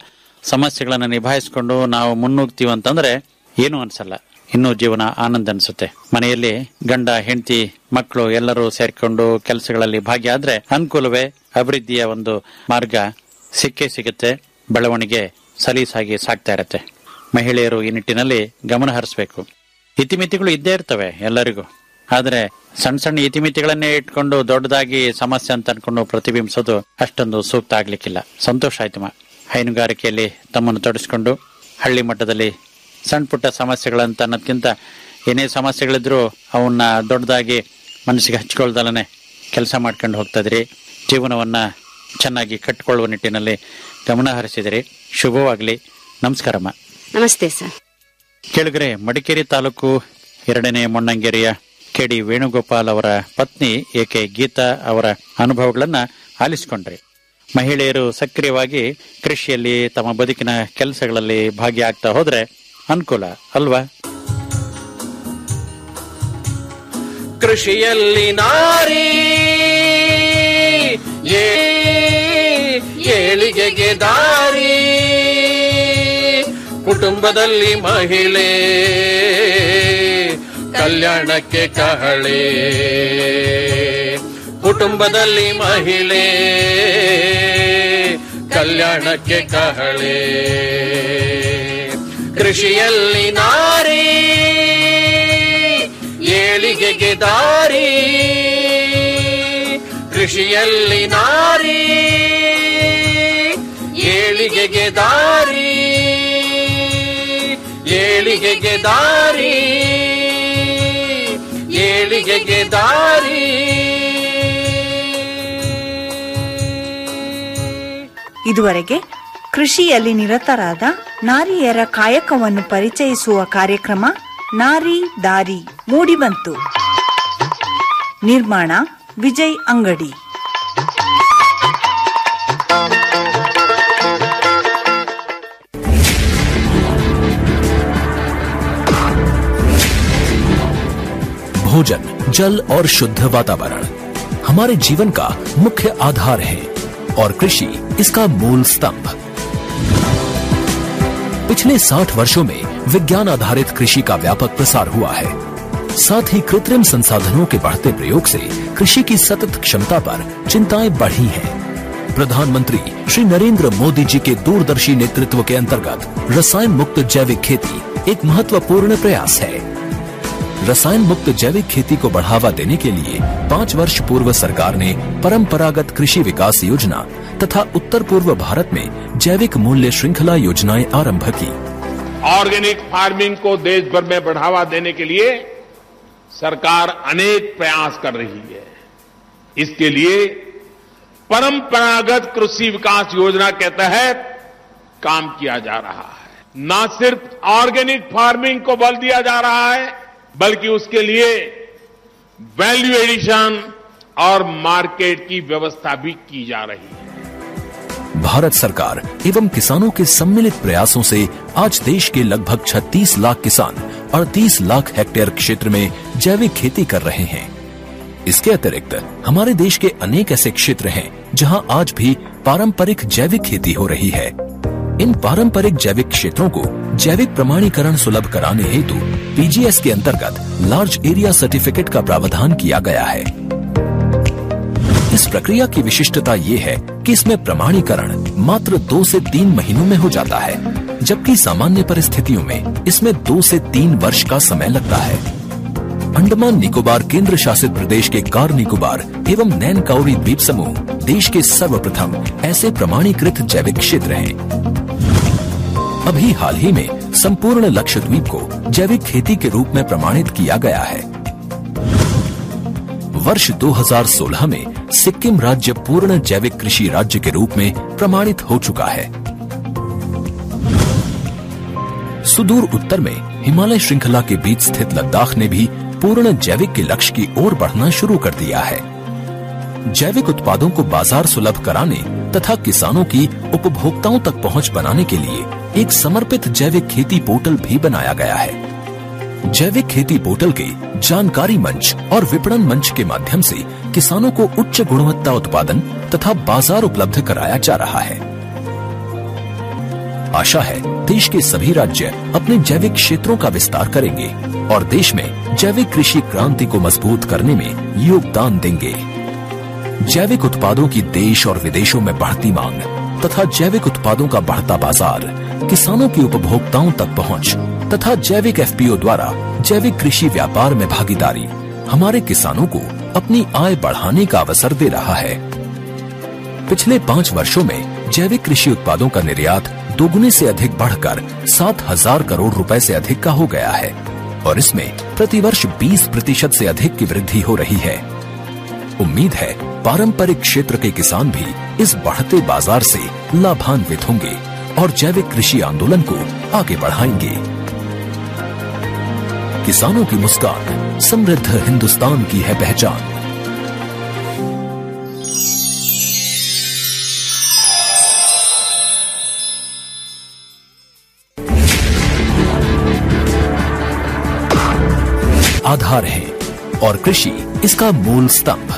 ಸಮಸ್ಯೆಗಳನ್ನ ನಿಭಾಯಿಸಿಕೊಂಡು ನಾವು ಮುನ್ನುಗ್ತೀವಿ ಅಂತಂದ್ರೆ ಏನು ಅನ್ಸಲ್ಲ ಇನ್ನೂ ಜೀವನ ಆನಂದ ಅನ್ಸುತ್ತೆ ಮನೆಯಲ್ಲಿ ಗಂಡ ಹೆಂಡತಿ ಮಕ್ಕಳು ಎಲ್ಲರೂ ಸೇರ್ಕೊಂಡು ಕೆಲಸಗಳಲ್ಲಿ ಭಾಗಿಯಾದ್ರೆ ಅನುಕೂಲವೇ ಅಭಿವೃದ್ಧಿಯ ಒಂದು ಮಾರ್ಗ ಸಿಕ್ಕೇ ಸಿಗುತ್ತೆ ಬೆಳವಣಿಗೆ ಸಲೀಸಾಗಿ ಸಾಗ್ತಾ ಇರತ್ತೆ ಮಹಿಳೆಯರು ಈ ನಿಟ್ಟಿನಲ್ಲಿ ಗಮನ ಹರಿಸಬೇಕು ಇತಿಮಿತಿಗಳು ಇದ್ದೇ ಇರ್ತವೆ ಎಲ್ಲರಿಗೂ ಆದ್ರೆ ಸಣ್ಣ ಸಣ್ಣ ಇತಿಮಿತಿಗಳನ್ನೇ ಇಟ್ಕೊಂಡು ದೊಡ್ಡದಾಗಿ ಸಮಸ್ಯೆ ಅಂತ ಅನ್ಕೊಂಡು ಪ್ರತಿಬಿಂಬಿಸೋದು ಅಷ್ಟೊಂದು ಸೂಕ್ತ ಆಗ್ಲಿಕ್ಕಿಲ್ಲ ಸಂತೋಷ ಆಯ್ತಮ್ಮ ಹೈನುಗಾರಿಕೆಯಲ್ಲಿ ತಮ್ಮನ್ನು ತೊಡಗಿಸ್ಕೊಂಡು ಹಳ್ಳಿ ಮಟ್ಟದಲ್ಲಿ ಸಣ್ಣ ಪುಟ್ಟ ಸಮಸ್ಯೆಗಳಂತ ಅನ್ನೋದ್ಕಿಂತ ಏನೇ ಸಮಸ್ಯೆಗಳಿದ್ರು ಅವನ್ನ ದೊಡ್ಡದಾಗಿ ಮನಸ್ಸಿಗೆ ಹಚ್ಕೊಳ್ದಲನೆ ಕೆಲಸ ಮಾಡ್ಕೊಂಡು ಹೋಗ್ತಾ ಇದ್ರಿ ಜೀವನವನ್ನ ಚೆನ್ನಾಗಿ ಕಟ್ಕೊಳ್ಳುವ ನಿಟ್ಟಿನಲ್ಲಿ ಗಮನ ಹರಿಸಿದಿರಿ ಶುಭವಾಗ್ಲಿ ನಮಸ್ಕಾರಮ್ಮ ನಮಸ್ತೆ ಸರ್ ಕೆಳಗರೆ ಮಡಿಕೇರಿ ತಾಲೂಕು ಎರಡನೇ ಮೊಣ್ಣಂಗೇರಿಯ ಕೆಡಿ ವೇಣುಗೋಪಾಲ್ ಅವರ ಪತ್ನಿ ಏಕೆ ಗೀತಾ ಅವರ ಅನುಭವಗಳನ್ನ ಆಲಿಸಿಕೊಂಡ್ರಿ ಮಹಿಳೆಯರು ಸಕ್ರಿಯವಾಗಿ ಕೃಷಿಯಲ್ಲಿ ತಮ್ಮ ಬದುಕಿನ ಕೆಲಸಗಳಲ್ಲಿ ಭಾಗಿಯಾಗ್ತಾ ಹೋದ್ರೆ ಅನುಕೂಲ ಅಲ್ವಾ ಕೃಷಿಯಲ್ಲಿ ನಾರಿ ಏ- ಏಳಿಗೆಗೆ ದಾರಿ ಕುಟುಂಬದಲ್ಲಿ ಮಹಿಳೆ ಕಲ್ಯಾಣಕ್ಕೆ ಕಹಳೆ ಕುಟುಂಬದಲ್ಲಿ ಮಹಿಳೆ ಕಲ್ಯಾಣಕ್ಕೆ ಕಹಳೆ ಕೃಷಿಯಲ್ಲಿ ನಾರಿ ಏಳಿಗೆಗೆ ದಾರಿ ಕೃಷಿಯಲ್ಲಿ ನಾರಿ ಏಳಿಗೆಗೆ ದಾರಿ ಏಳಿಗೆಗೆ ದಾರಿ ಏಳಿಗೆಗೆ ದಾರಿ ಇದುವರೆಗೆ ಕೃಷಿಯಲ್ಲಿ ನಿರತರಾದ ನಾರಿಯರ ಕಾಯಕವನ್ನು ಪರಿಚಯಿಸುವ ಕಾರ್ಯಕ್ರಮ ನಾರಿ ದಾರಿ ಮೂಡಿಬಂತು ನಿರ್ಮಾಣ ವಿಜಯ್ ಅಂಗಡಿ भोजन जल और शुद्ध वातावरण हमारे जीवन का मुख्य आधार है और कृषि इसका मूल स्तंभ पिछले 60 वर्षों में विज्ञान आधारित कृषि का व्यापक प्रसार हुआ है साथ ही कृत्रिम संसाधनों के बढ़ते प्रयोग से कृषि की सतत क्षमता पर चिंताएं बढ़ी हैं। प्रधानमंत्री श्री नरेंद्र मोदी जी के दूरदर्शी नेतृत्व के अंतर्गत रसायन मुक्त जैविक खेती एक महत्वपूर्ण प्रयास है रसायन मुक्त जैविक खेती को बढ़ावा देने के लिए पाँच वर्ष पूर्व सरकार ने परंपरागत कृषि विकास योजना तथा उत्तर पूर्व भारत में जैविक मूल्य श्रृंखला योजनाएं आरंभ की ऑर्गेनिक फार्मिंग को देश भर में बढ़ावा देने के लिए सरकार अनेक प्रयास कर रही है इसके लिए परंपरागत कृषि विकास योजना के तहत काम किया जा रहा है न सिर्फ ऑर्गेनिक फार्मिंग को बल दिया जा रहा है बल्कि उसके लिए वैल्यू एडिशन और मार्केट की व्यवस्था भी की जा रही है भारत सरकार एवं किसानों के सम्मिलित प्रयासों से आज देश के लगभग 36 लाख किसान 38 लाख हेक्टेयर क्षेत्र में जैविक खेती कर रहे हैं इसके अतिरिक्त हमारे देश के अनेक ऐसे क्षेत्र हैं जहां आज भी पारंपरिक जैविक खेती हो रही है इन पारंपरिक जैविक क्षेत्रों को जैविक प्रमाणीकरण सुलभ कराने हेतु पीजीएस के अंतर्गत लार्ज एरिया सर्टिफिकेट का प्रावधान किया गया है इस प्रक्रिया की विशिष्टता ये है कि इसमें प्रमाणीकरण मात्र दो से तीन महीनों में हो जाता है जबकि सामान्य परिस्थितियों में इसमें दो से तीन वर्ष का समय लगता है अंडमान निकोबार केंद्र शासित प्रदेश के कार निकोबार एवं नैन काउरी द्वीप समूह देश के सर्वप्रथम ऐसे प्रमाणीकृत जैविक क्षेत्र हैं अभी हाल ही में संपूर्ण लक्षद्वीप को जैविक खेती के रूप में प्रमाणित किया गया है वर्ष 2016 में सिक्किम राज्य पूर्ण जैविक कृषि राज्य के रूप में प्रमाणित हो चुका है सुदूर उत्तर में हिमालय श्रृंखला के बीच स्थित लद्दाख ने भी पूर्ण जैविक के लक्ष्य की ओर बढ़ना शुरू कर दिया है जैविक उत्पादों को बाजार सुलभ कराने तथा किसानों की उपभोक्ताओं तक पहुंच बनाने के लिए एक समर्पित जैविक खेती पोर्टल भी बनाया गया है जैविक खेती पोर्टल के जानकारी मंच और विपणन मंच के माध्यम से किसानों को उच्च गुणवत्ता उत्पादन तथा बाजार उपलब्ध कराया जा रहा है आशा है देश के सभी राज्य अपने जैविक क्षेत्रों का विस्तार करेंगे और देश में जैविक कृषि क्रांति को मजबूत करने में योगदान देंगे जैविक उत्पादों की देश और विदेशों में बढ़ती मांग तथा जैविक उत्पादों का बढ़ता बाजार किसानों की उपभोक्ताओं तक पहुंच तथा जैविक एफपीओ द्वारा जैविक कृषि व्यापार में भागीदारी हमारे किसानों को अपनी आय बढ़ाने का अवसर दे रहा है पिछले पाँच वर्षों में जैविक कृषि उत्पादों का निर्यात दोगुने से अधिक बढ़कर सात हजार करोड़ रुपए से अधिक का हो गया है और इसमें प्रतिवर्ष 20 प्रतिशत से अधिक की वृद्धि हो रही है उम्मीद है पारंपरिक क्षेत्र के किसान भी इस बढ़ते बाजार से लाभान्वित होंगे और जैविक कृषि आंदोलन को आगे बढ़ाएंगे किसानों की मुस्कान समृद्ध हिंदुस्तान की है पहचान आधार है और कृषि इसका मूल स्तंभ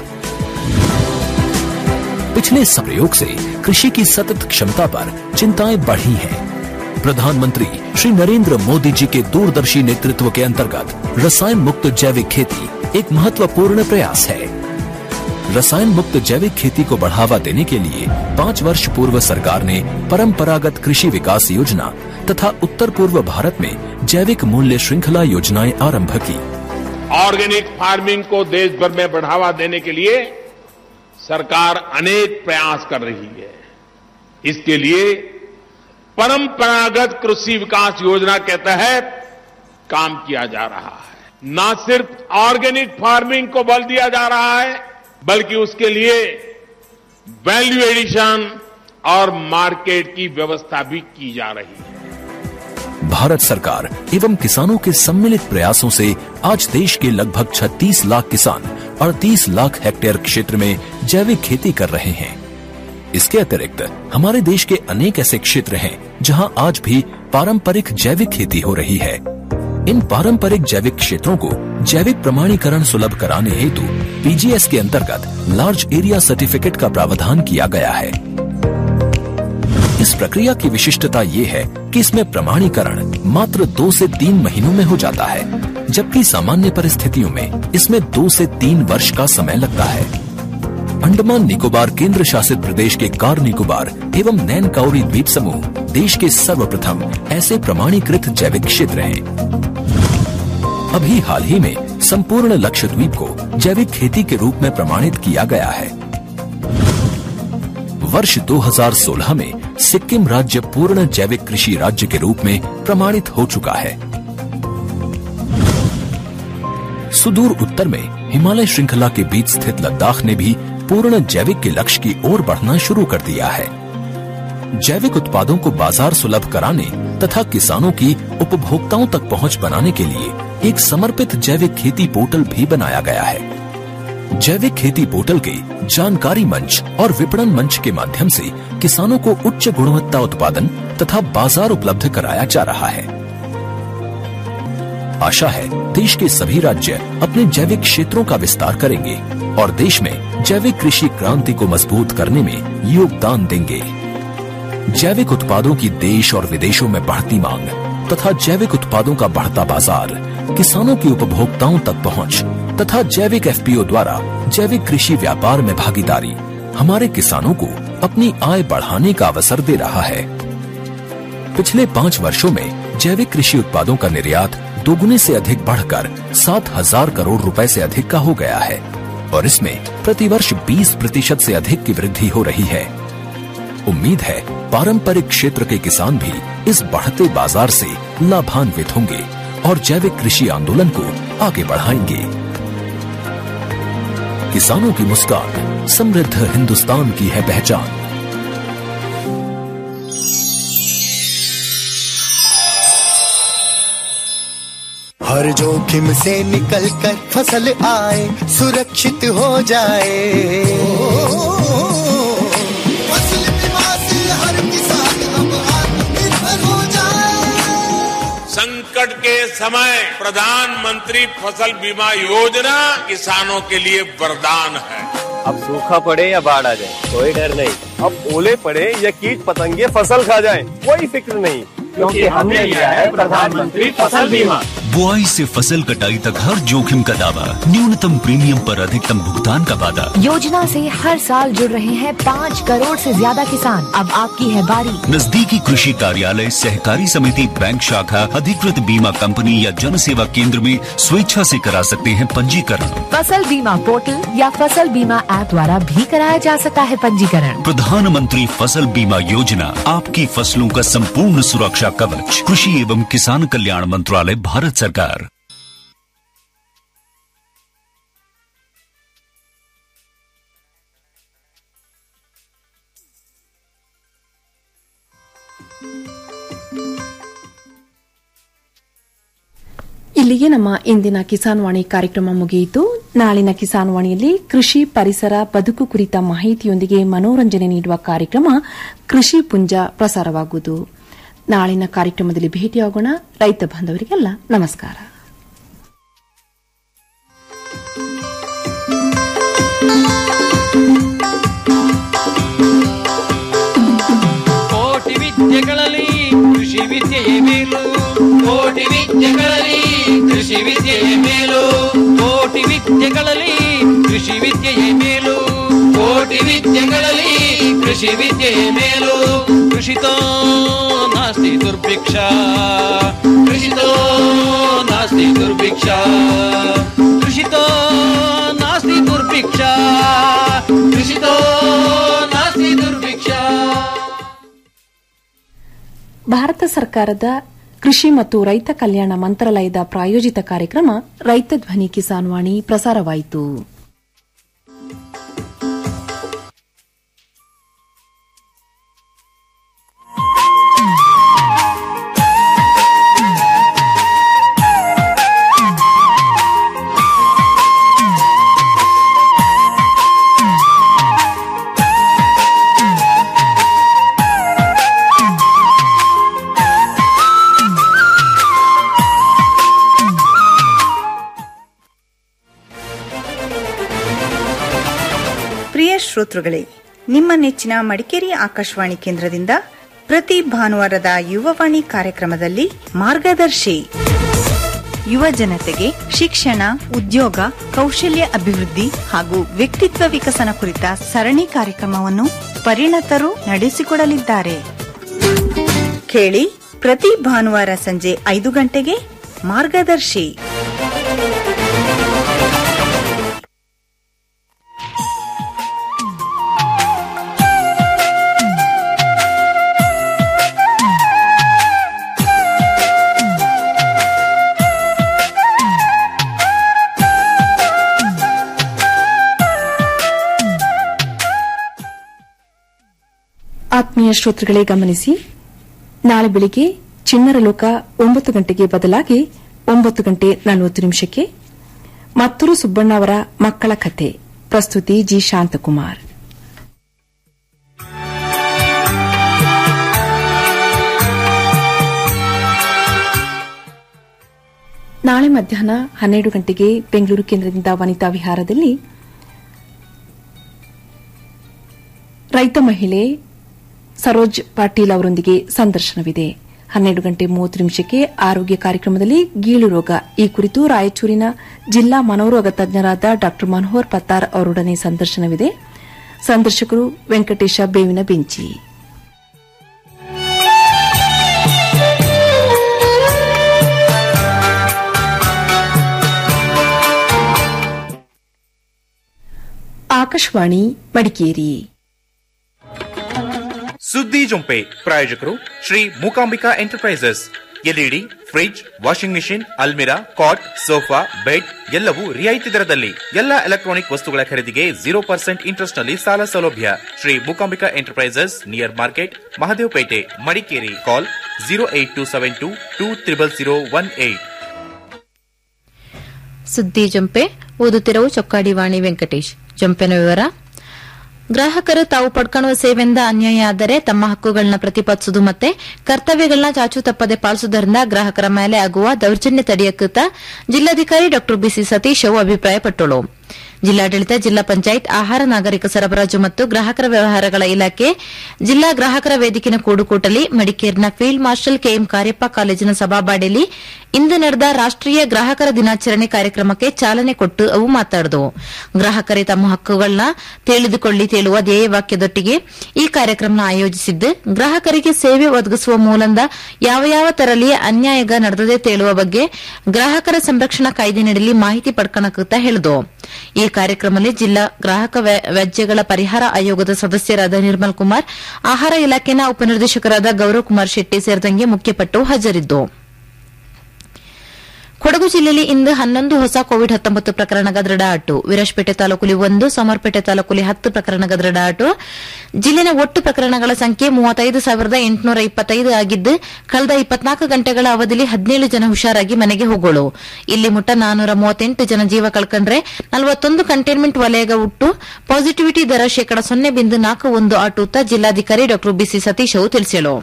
पिछले प्रयोग से कृषि की सतत क्षमता पर चिंताएं बढ़ी हैं। प्रधानमंत्री श्री नरेंद्र मोदी जी के दूरदर्शी नेतृत्व के अंतर्गत रसायन मुक्त जैविक खेती एक महत्वपूर्ण प्रयास है रसायन मुक्त जैविक खेती को बढ़ावा देने के लिए पाँच वर्ष पूर्व सरकार ने परंपरागत कृषि विकास योजना तथा उत्तर पूर्व भारत में जैविक मूल्य श्रृंखला योजनाएं आरंभ की ऑर्गेनिक फार्मिंग को देश भर में बढ़ावा देने के लिए सरकार अनेक प्रयास कर रही है इसके लिए परंपरागत कृषि विकास योजना के तहत काम किया जा रहा है न सिर्फ ऑर्गेनिक फार्मिंग को बल दिया जा रहा है बल्कि उसके लिए वैल्यू एडिशन और मार्केट की व्यवस्था भी की जा रही है भारत सरकार एवं किसानों के सम्मिलित प्रयासों से आज देश के लगभग 36 लाख किसान 38 लाख हेक्टेयर क्षेत्र में जैविक खेती कर रहे हैं इसके अतिरिक्त हमारे देश के अनेक ऐसे क्षेत्र हैं जहां आज भी पारंपरिक जैविक खेती हो रही है इन पारंपरिक जैविक क्षेत्रों को जैविक प्रमाणीकरण सुलभ कराने हेतु पीजीएस के अंतर्गत लार्ज एरिया सर्टिफिकेट का प्रावधान किया गया है इस प्रक्रिया की विशिष्टता ये है कि इसमें प्रमाणीकरण मात्र दो से तीन महीनों में हो जाता है जबकि सामान्य परिस्थितियों में इसमें दो से तीन वर्ष का समय लगता है अंडमान निकोबार केंद्र शासित प्रदेश के कार निकोबार एवं नैन काउरी द्वीप समूह देश के सर्वप्रथम ऐसे प्रमाणीकृत जैविक क्षेत्र हैं अभी हाल ही में संपूर्ण लक्षद्वीप को जैविक खेती के रूप में प्रमाणित किया गया है वर्ष 2016 में सिक्किम राज्य पूर्ण जैविक कृषि राज्य के रूप में प्रमाणित हो चुका है सुदूर उत्तर में हिमालय श्रृंखला के बीच स्थित लद्दाख ने भी पूर्ण जैविक के लक्ष्य की ओर बढ़ना शुरू कर दिया है जैविक उत्पादों को बाजार सुलभ कराने तथा किसानों की उपभोक्ताओं तक पहुंच बनाने के लिए एक समर्पित जैविक खेती पोर्टल भी बनाया गया है जैविक खेती पोर्टल के जानकारी मंच और विपणन मंच के माध्यम से किसानों को उच्च गुणवत्ता उत्पादन तथा बाजार उपलब्ध कराया जा रहा है आशा है देश के सभी राज्य अपने जैविक क्षेत्रों का विस्तार करेंगे और देश में जैविक कृषि क्रांति को मजबूत करने में योगदान देंगे जैविक उत्पादों की देश और विदेशों में बढ़ती मांग तथा जैविक उत्पादों का बढ़ता बाजार किसानों की उपभोक्ताओं तक पहुंच तथा जैविक एफपीओ द्वारा जैविक कृषि व्यापार में भागीदारी हमारे किसानों को अपनी आय बढ़ाने का अवसर दे रहा है पिछले पाँच वर्षों में जैविक कृषि उत्पादों का निर्यात दोगुने से अधिक बढ़कर सात हजार करोड़ रुपए से अधिक का हो गया है और इसमें प्रतिवर्ष 20 प्रतिशत से अधिक की वृद्धि हो रही है उम्मीद है पारंपरिक क्षेत्र के किसान भी इस बढ़ते बाजार से लाभान्वित होंगे और जैविक कृषि आंदोलन को आगे बढ़ाएंगे किसानों की मुस्कान समृद्ध हिंदुस्तान की है पहचान हर जोखिम से निकल कर फसल आए सुरक्षित हो जाए फसल बीमा से हर किसान अब आत्मनिर्भर हो जाए संकट के समय प्रधानमंत्री फसल बीमा योजना किसानों के लिए वरदान है अब सूखा पड़े या बाढ़ आ जाए कोई डर नहीं अब ओले पड़े या कीट पतंगे फसल खा जाए कोई फिक्र नहीं क्योंकि हमने लिया है प्रधानमंत्री फसल बीमा बुआई से फसल कटाई तक हर जोखिम का दावा न्यूनतम प्रीमियम पर अधिकतम भुगतान का वादा योजना से हर साल जुड़ रहे हैं पाँच करोड़ से ज्यादा किसान अब आपकी है बारी नजदीकी कृषि कार्यालय सहकारी समिति बैंक शाखा अधिकृत बीमा कंपनी या जन सेवा केंद्र में स्वेच्छा से करा सकते हैं पंजीकरण फसल बीमा पोर्टल या फसल बीमा ऐप द्वारा भी कराया जा सकता है पंजीकरण प्रधानमंत्री फसल बीमा योजना आपकी फसलों का संपूर्ण सुरक्षा कवच कृषि एवं किसान कल्याण मंत्रालय भारत सरकार ಇಲ್ಲಿಗೆ ನಮ್ಮ ಇಂದಿನ ಕಿಸಾನ್ ವಾಣಿ ಕಾರ್ಯಕ್ರಮ ಮುಗಿಯಿತು ನಾಳಿನ ಕಿಸಾನ್ ವಾಣಿಯಲ್ಲಿ ಕೃಷಿ ಪರಿಸರ ಬದುಕು ಕುರಿತ ಮಾಹಿತಿಯೊಂದಿಗೆ ಮನೋರಂಜನೆ ನೀಡುವ ಕಾರ್ಯಕ್ರಮ ಕೃಷಿ ಪುಂಜ ಪ್ರಸಾರವಾಗುವುದು ನಾಳಿನ ಕಾರ್ಯಕ್ರಮದಲ್ಲಿ ಭೇಟಿಯಾಗೋಣ ರೈತ ಬಾಂಧವರಿಗೆಲ್ಲ ನಮಸ್ಕಾರ ಕೋಟಿ ವಿದ್ಯೆಗಳಲ್ಲಿ ಕೃಷಿ ವಿದ್ಯೆಯೇ ಮೇಲು ಕೋಟಿ ವಿದ್ಯೆಗಳಲ್ಲಿ ಕೃಷಿ ವಿದ್ಯೆಯೇ ಮೇಲು ಕೋಟಿ ವಿದ್ಯೆಗಳಲ್ಲಿ ಕೃಷಿ ವಿದ್ಯೆಯೇ ಮೇಲು ಕೋಟಿ ವಿದ್ಯೆಗಳಲ್ಲಿ ಕೃಷಿ ವಿದ್ಯೆಯೇ ಮೇಲು ಕೃಷಿತೋ ನಾಸ್ತಿ ದುರ್ಭಿಕ್ಷ ಕೃಷಿತೋ ನಾಸ್ತಿ ದುರ್ಭಿಕ್ಷ ಕೃಷಿತೋ ನಾಸ್ತಿ ದುರ್ಭಿಕ್ಷ ಕೃಷಿತೋ ನಾಸ್ತಿ ದುರ್ಭಿಕ್ಷ ಭಾರತ ಸರ್ಕಾರದ ಕೃಷಿ ಮತ್ತು ರೈತ ಕಲ್ಯಾಣ ಮಂತ್ರಾಲಯದ ಪ್ರಾಯೋಜಿತ ಕಾರ್ಯಕ್ರಮ ರೈತ ಧ್ವನಿ ಕಿಸಾನ್ ವಾಣಿ ಪ್ರಸಾರವಾಯಿತು ಪ್ರಿಯ ಶ್ರೋತೃಗಳೇ ನಿಮ್ಮ ನೆಚ್ಚಿನ ಮಡಿಕೇರಿ ಆಕಾಶವಾಣಿ ಕೇಂದ್ರದಿಂದ ಪ್ರತಿ ಭಾನುವಾರದ ಯುವವಾಣಿ ಕಾರ್ಯಕ್ರಮದಲ್ಲಿ ಮಾರ್ಗದರ್ಶಿ ಯುವ ಜನತೆಗೆ ಶಿಕ್ಷಣ ಉದ್ಯೋಗ ಕೌಶಲ್ಯ ಅಭಿವೃದ್ಧಿ ಹಾಗೂ ವ್ಯಕ್ತಿತ್ವ ವಿಕಸನ ಕುರಿತ ಸರಣಿ ಕಾರ್ಯಕ್ರಮವನ್ನು ಪರಿಣತರು ನಡೆಸಿಕೊಡಲಿದ್ದಾರೆ ಕೇಳಿ ಪ್ರತಿ ಭಾನುವಾರ ಸಂಜೆ ಐದು ಗಂಟೆಗೆ ಮಾರ್ಗದರ್ಶಿ ಆತ್ಮೀಯ ಶ್ರೋತೃಗಳೇ ಗಮನಿಸಿ ನಾಳೆ ಬೆಳಿಗ್ಗೆ ಚಿಣ್ಣರ ಲೋಕ ಒಂಬತ್ತು ಗಂಟೆಗೆ ಬದಲಾಗಿ ಒಂಬತ್ತು ಗಂಟೆ ನಲವತ್ತು ನಿಮಿಷಕ್ಕೆ ಮತ್ತೂರು ಸುಬ್ಬಣ್ಣ ಅವರ ಮಕ್ಕಳ ಕಥೆ ಪ್ರಸ್ತುತಿ ಜಿ ಶಾಂತಕುಮಾರ್ ನಾಳೆ ಮಧ್ಯಾಹ್ನ ಹನ್ನೆರಡು ಗಂಟೆಗೆ ಬೆಂಗಳೂರು ಕೇಂದ್ರದಿಂದ ವನಿತಾ ವಿಹಾರದಲ್ಲಿ ರೈತ ಮಹಿಳೆ ಸರೋಜ್ ಪಾಟೀಲ್ ಅವರೊಂದಿಗೆ ಸಂದರ್ಶನವಿದೆ ಹನ್ನೆರಡು ಗಂಟೆ ಮೂವತ್ತು ನಿಮಿಷಕ್ಕೆ ಆರೋಗ್ಯ ಕಾರ್ಯಕ್ರಮದಲ್ಲಿ ಗೀಳು ರೋಗ ಈ ಕುರಿತು ರಾಯಚೂರಿನ ಜಿಲ್ಲಾ ಮನೋರೋಗ ತಜ್ಞರಾದ ಡಾ ಮನೋಹರ್ ಪತ್ತಾರ್ ಅವರೊಡನೆ ಸಂದರ್ಶನವಿದೆ ಸಂದರ್ಶಕರು ವೆಂಕಟೇಶ ಬೇವಿನ ಬೆಂಚಿ ಆಕಾಶವಾಣಿ ಮಡಿಕೇರಿ ಸುದ್ದಿ ಜೊಂಪೆ ಪ್ರಾಯೋಜಕರು Shri Mookambika enterprises LED fridge washing machine ಅಲ್ಮಿರಾ ಕಾಟ್ ಸೋಫಾ ಬೆಡ್ ಎಲ್ಲವೂ ರಿಯಾಯಿತಿ ದರದಲ್ಲಿ ಎಲ್ಲ ಎಲೆಕ್ಟ್ರಾನಿಕ್ ವಸ್ತುಗಳ ಖರೀದಿಗೆ ಜೀರೋ ಪರ್ಸೆಂಟ್ ಇಂಟ್ರೆಸ್ಟ್ ನಲ್ಲಿ ಸಾಲ ಸೌಲಭ್ಯ Shri Mookambika enterprises near market Mahadevapete Madikeri call zero eight two seven two two triple zero one eight ಸುದ್ದಿ ಜಂಪೆ ಓದುತ್ತಿರುವ ಚೊಕ್ಕಾಡಿ ವಾಣಿ ವೆಂಕಟೇಶ್ ಜಂಪೆನ ವಿವರ ಗ್ರಾಹಕರು ತಾವು ಪಡ್ಕೊಳ್ಳುವ ಸೇವೆಯಿಂದ ಅನ್ಯಾಯ ಆದರೆ ತಮ್ಮ ಹಕ್ಕುಗಳನ್ನ ಪ್ರತಿಪಾದಿಸುವುದು ಮತ್ತೆ ಕರ್ತವ್ಯಗಳನ್ನ ಚಾಚು ತಪ್ಪದೆ ಪಾಲಿಸುವುದರಿಂದ ಗ್ರಾಹಕರ ಮೇಲೆ ಆಗುವ ದೌರ್ಜನ್ಯ ತಡೆಯಕ್ಕೂತ ಜಿಲ್ಲಾಧಿಕಾರಿ ಡಾ ಬಿಸಿ ಸತೀಶ್ ಅಭಿಪ್ರಾಯಪಟ್ಟಳು ಜಿಲ್ಲಾಡಳಿತ ಜಿಲ್ಲಾ ಪಂಚಾಯತ್ ಆಹಾರ ನಾಗರಿಕ ಸರಬರಾಜು ಮತ್ತು ಗ್ರಾಹಕರ ವ್ಯವಹಾರಗಳ ಇಲಾಖೆ ಜಿಲ್ಲಾ ಗ್ರಾಹಕರ ವೇದಿಕೆನ ಕೂಡುಕೂಟಲಿ ಮಡಿಕೇರಿನ ಫೀಲ್ಡ್ ಮಾರ್ಷಲ್ ಕೆಎಂ ಕಾರ್ಯಪ್ಪ ಕಾಲೇಜಿನ ಸಭಾಬಾಡಿಯಲ್ಲಿ ಇಂದು ನಡೆದ ರಾಷ್ಟೀಯ ಗ್ರಾಹಕರ ದಿನಾಚರಣೆ ಕಾರ್ಯಕ್ರಮಕ್ಕೆ ಚಾಲನೆ ಕೊಟ್ಟು ಅವು ಮಾತಾಡಿದವು ಗ್ರಾಹಕರೇ ತಮ್ಮ ಹಕ್ಕುಗಳನ್ನ ತಿಳಿದುಕೊಳ್ಳಿ ತೇಳುವ ಧ್ಯೇಯವಾಕ್ಯದೊಟ್ಟಿಗೆ ಈ ಕಾರ್ಯಕ್ರಮ ಆಯೋಜಿಸಿದ್ದು ಗ್ರಾಹಕರಿಗೆ ಸೇವೆ ಒದಗಿಸುವ ಮೂಲಂದ ಯಾವ ಯಾವ ತರಲಿಯ ಅನ್ಯಾಯಗ ನಡೆದದೆ ತೇಳುವ ಬಗ್ಗೆ ಗ್ರಾಹಕರ ಸಂರಕ್ಷಣಾ ಕಾಯ್ದೆನಡಿಲಿ ಮಾಹಿತಿ ಪಡ್ಕಣಕುತ್ತಾ ಹೇಳಿದು ಈ ಕಾರ್ಯಕ್ರಮದಲ್ಲಿ ಜಿಲ್ಲಾ ಗ್ರಾಹಕ ವ್ಯ- ವ್ಯಾಜ್ಯಗಳ ಪರಿಹಾರ ಆಯೋಗದ ಸದಸ್ಯರಾದ ನಿರ್ಮಲ್ ಕುಮಾರ್ ಆಹಾರ ಇಲಾಖೆನ ಉಪನಿರ್ದೇಶಕರಾದ ಗೌರವ್ ಕುಮಾರ್ ಶೆಟ್ಟಿ ಸೇರಿದಂಗೆ ಮುಖ್ಯಪಟ್ಟು ಹಾಜರಿದ್ದು ಕೊಡಗು ಜಿಲ್ಲೆಯಲ್ಲಿ ಇಂದು ಹನ್ನೊಂದು ಹೊಸ ಕೋವಿಡ್ ಹತ್ತೊಂಬತ್ತು ಪ್ರಕರಣಗ ದೃಢಾಟು ವಿರಾಜಪೇಟೆ ತಾಲೂಕುಲಿ ಒಂದು ಸೋಮವಾರಪೇಟೆ ತಾಲೂಕುಲಿ ಹತ್ತು ಪ್ರಕರಣಗ ದೃಢಾಟು ಜಿಲ್ಲೆನ ಒಟ್ಟು ಪ್ರಕರಣಗಳ ಸಂಖ್ಯೆ ಮೂವತ್ತೈದು ಸಾವಿರದ ಎಂಟುನೂರ ಇಪ್ಪತ್ತೈದು ಆಗಿದ್ದು ಕಳೆದ ಇಪ್ಪತ್ನಾಲ್ಕು ಗಂಟೆಗಳ ಅವಧಿಯಲ್ಲಿ ಹದಿನೇಳು ಜನ ಹುಷಾರಾಗಿ ಮನೆಗೆ ಹೋಗೋಳು ಇಲ್ಲಿ ಮುಟ್ಟ ನಾನೂರ ಮೂವತ್ತೆಂಟು ಜನ ಜೀವ ಕಳ್ಕೊಂಡ್ರೆ ನಲವತ್ತೊಂದು ಕಂಟೈನ್ಮೆಂಟ್ ವಲಯಗ ಉಟ್ಟು ಪಾಸಿಟಿವಿಟಿ ದರ ಶೇಕಡ ಸೊನ್ನೆ ಬಿಂದು ನಾಲ್ಕು ಒಂದು ಆಟುತ್ತಾ ಜಿಲ್ಲಾಧಿಕಾರಿ ಡಾ ಬಿಸಿ ಸತೀಶ್ ಅವು ತಿಳಿಸಿದರು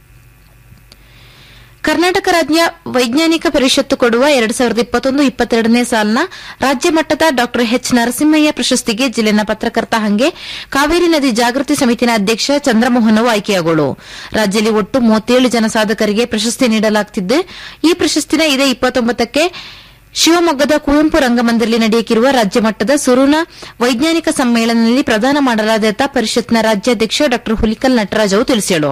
ಕರ್ನಾಟಕ ರಾಜ್ಯ ವೈಜ್ಞಾನಿಕ ಪರಿಷತ್ತು ಕೊಡುವ ಎರಡು ಸಾವಿರದ ಇಪ್ಪತ್ತೊಂದು ಇಪ್ಪತ್ತೆರಡನೇ ಸಾಲಿನ ರಾಜ್ಯ ಮಟ್ಟದ ಡಾ ಎಚ್ ನರಸಿಂಹಯ್ಯ ಪ್ರಶಸ್ತಿಗೆ ಜಿಲ್ಲೆನ ಪತ್ರಕರ್ತ ಹಂಗೆ ಕಾವೇರಿ ನದಿ ಜಾಗೃತಿ ಸಮಿತಿನ ಅಧ್ಯಕ್ಷ ಚಂದ್ರಮೋಹನ್ ಅವು ಆಯ್ಕೆಯಾಗೋಳು ರಾಜ್ಯದಲ್ಲಿ ಒಟ್ಟು ಮೂವತ್ತೇಳು ಜನ ಸಾಧಕರಿಗೆ ಪ್ರಶಸ್ತಿ ನೀಡಲಾಗುತ್ತಿದ್ದು ಈ ಪ್ರಶಸ್ತಿನ ಇದೇ ಇಪ್ಪತ್ತೊಂಬತ್ತಕ್ಕೆ ಶಿವಮೊಗ್ಗದ ಕುವೆಂಪು ರಂಗಮಂದಿರದಲ್ಲಿ ನಡೆಯಲಿರುವ ರಾಜ್ಯ ಮಟ್ಟದ ಸುರುನ ವೈಜ್ಞಾನಿಕ ಸಮ್ಮೇಳನದಲ್ಲಿ ಪ್ರದಾನ ಮಾಡಲಾದ ಪರಿಷತ್ನ ರಾಜ್ಯಾಧ್ಯಕ್ಷ ಡಾ ಹುಲಿಕಲ್ ನಟರಾಜ್ ಅವು ತಿಳಿಸಿದರು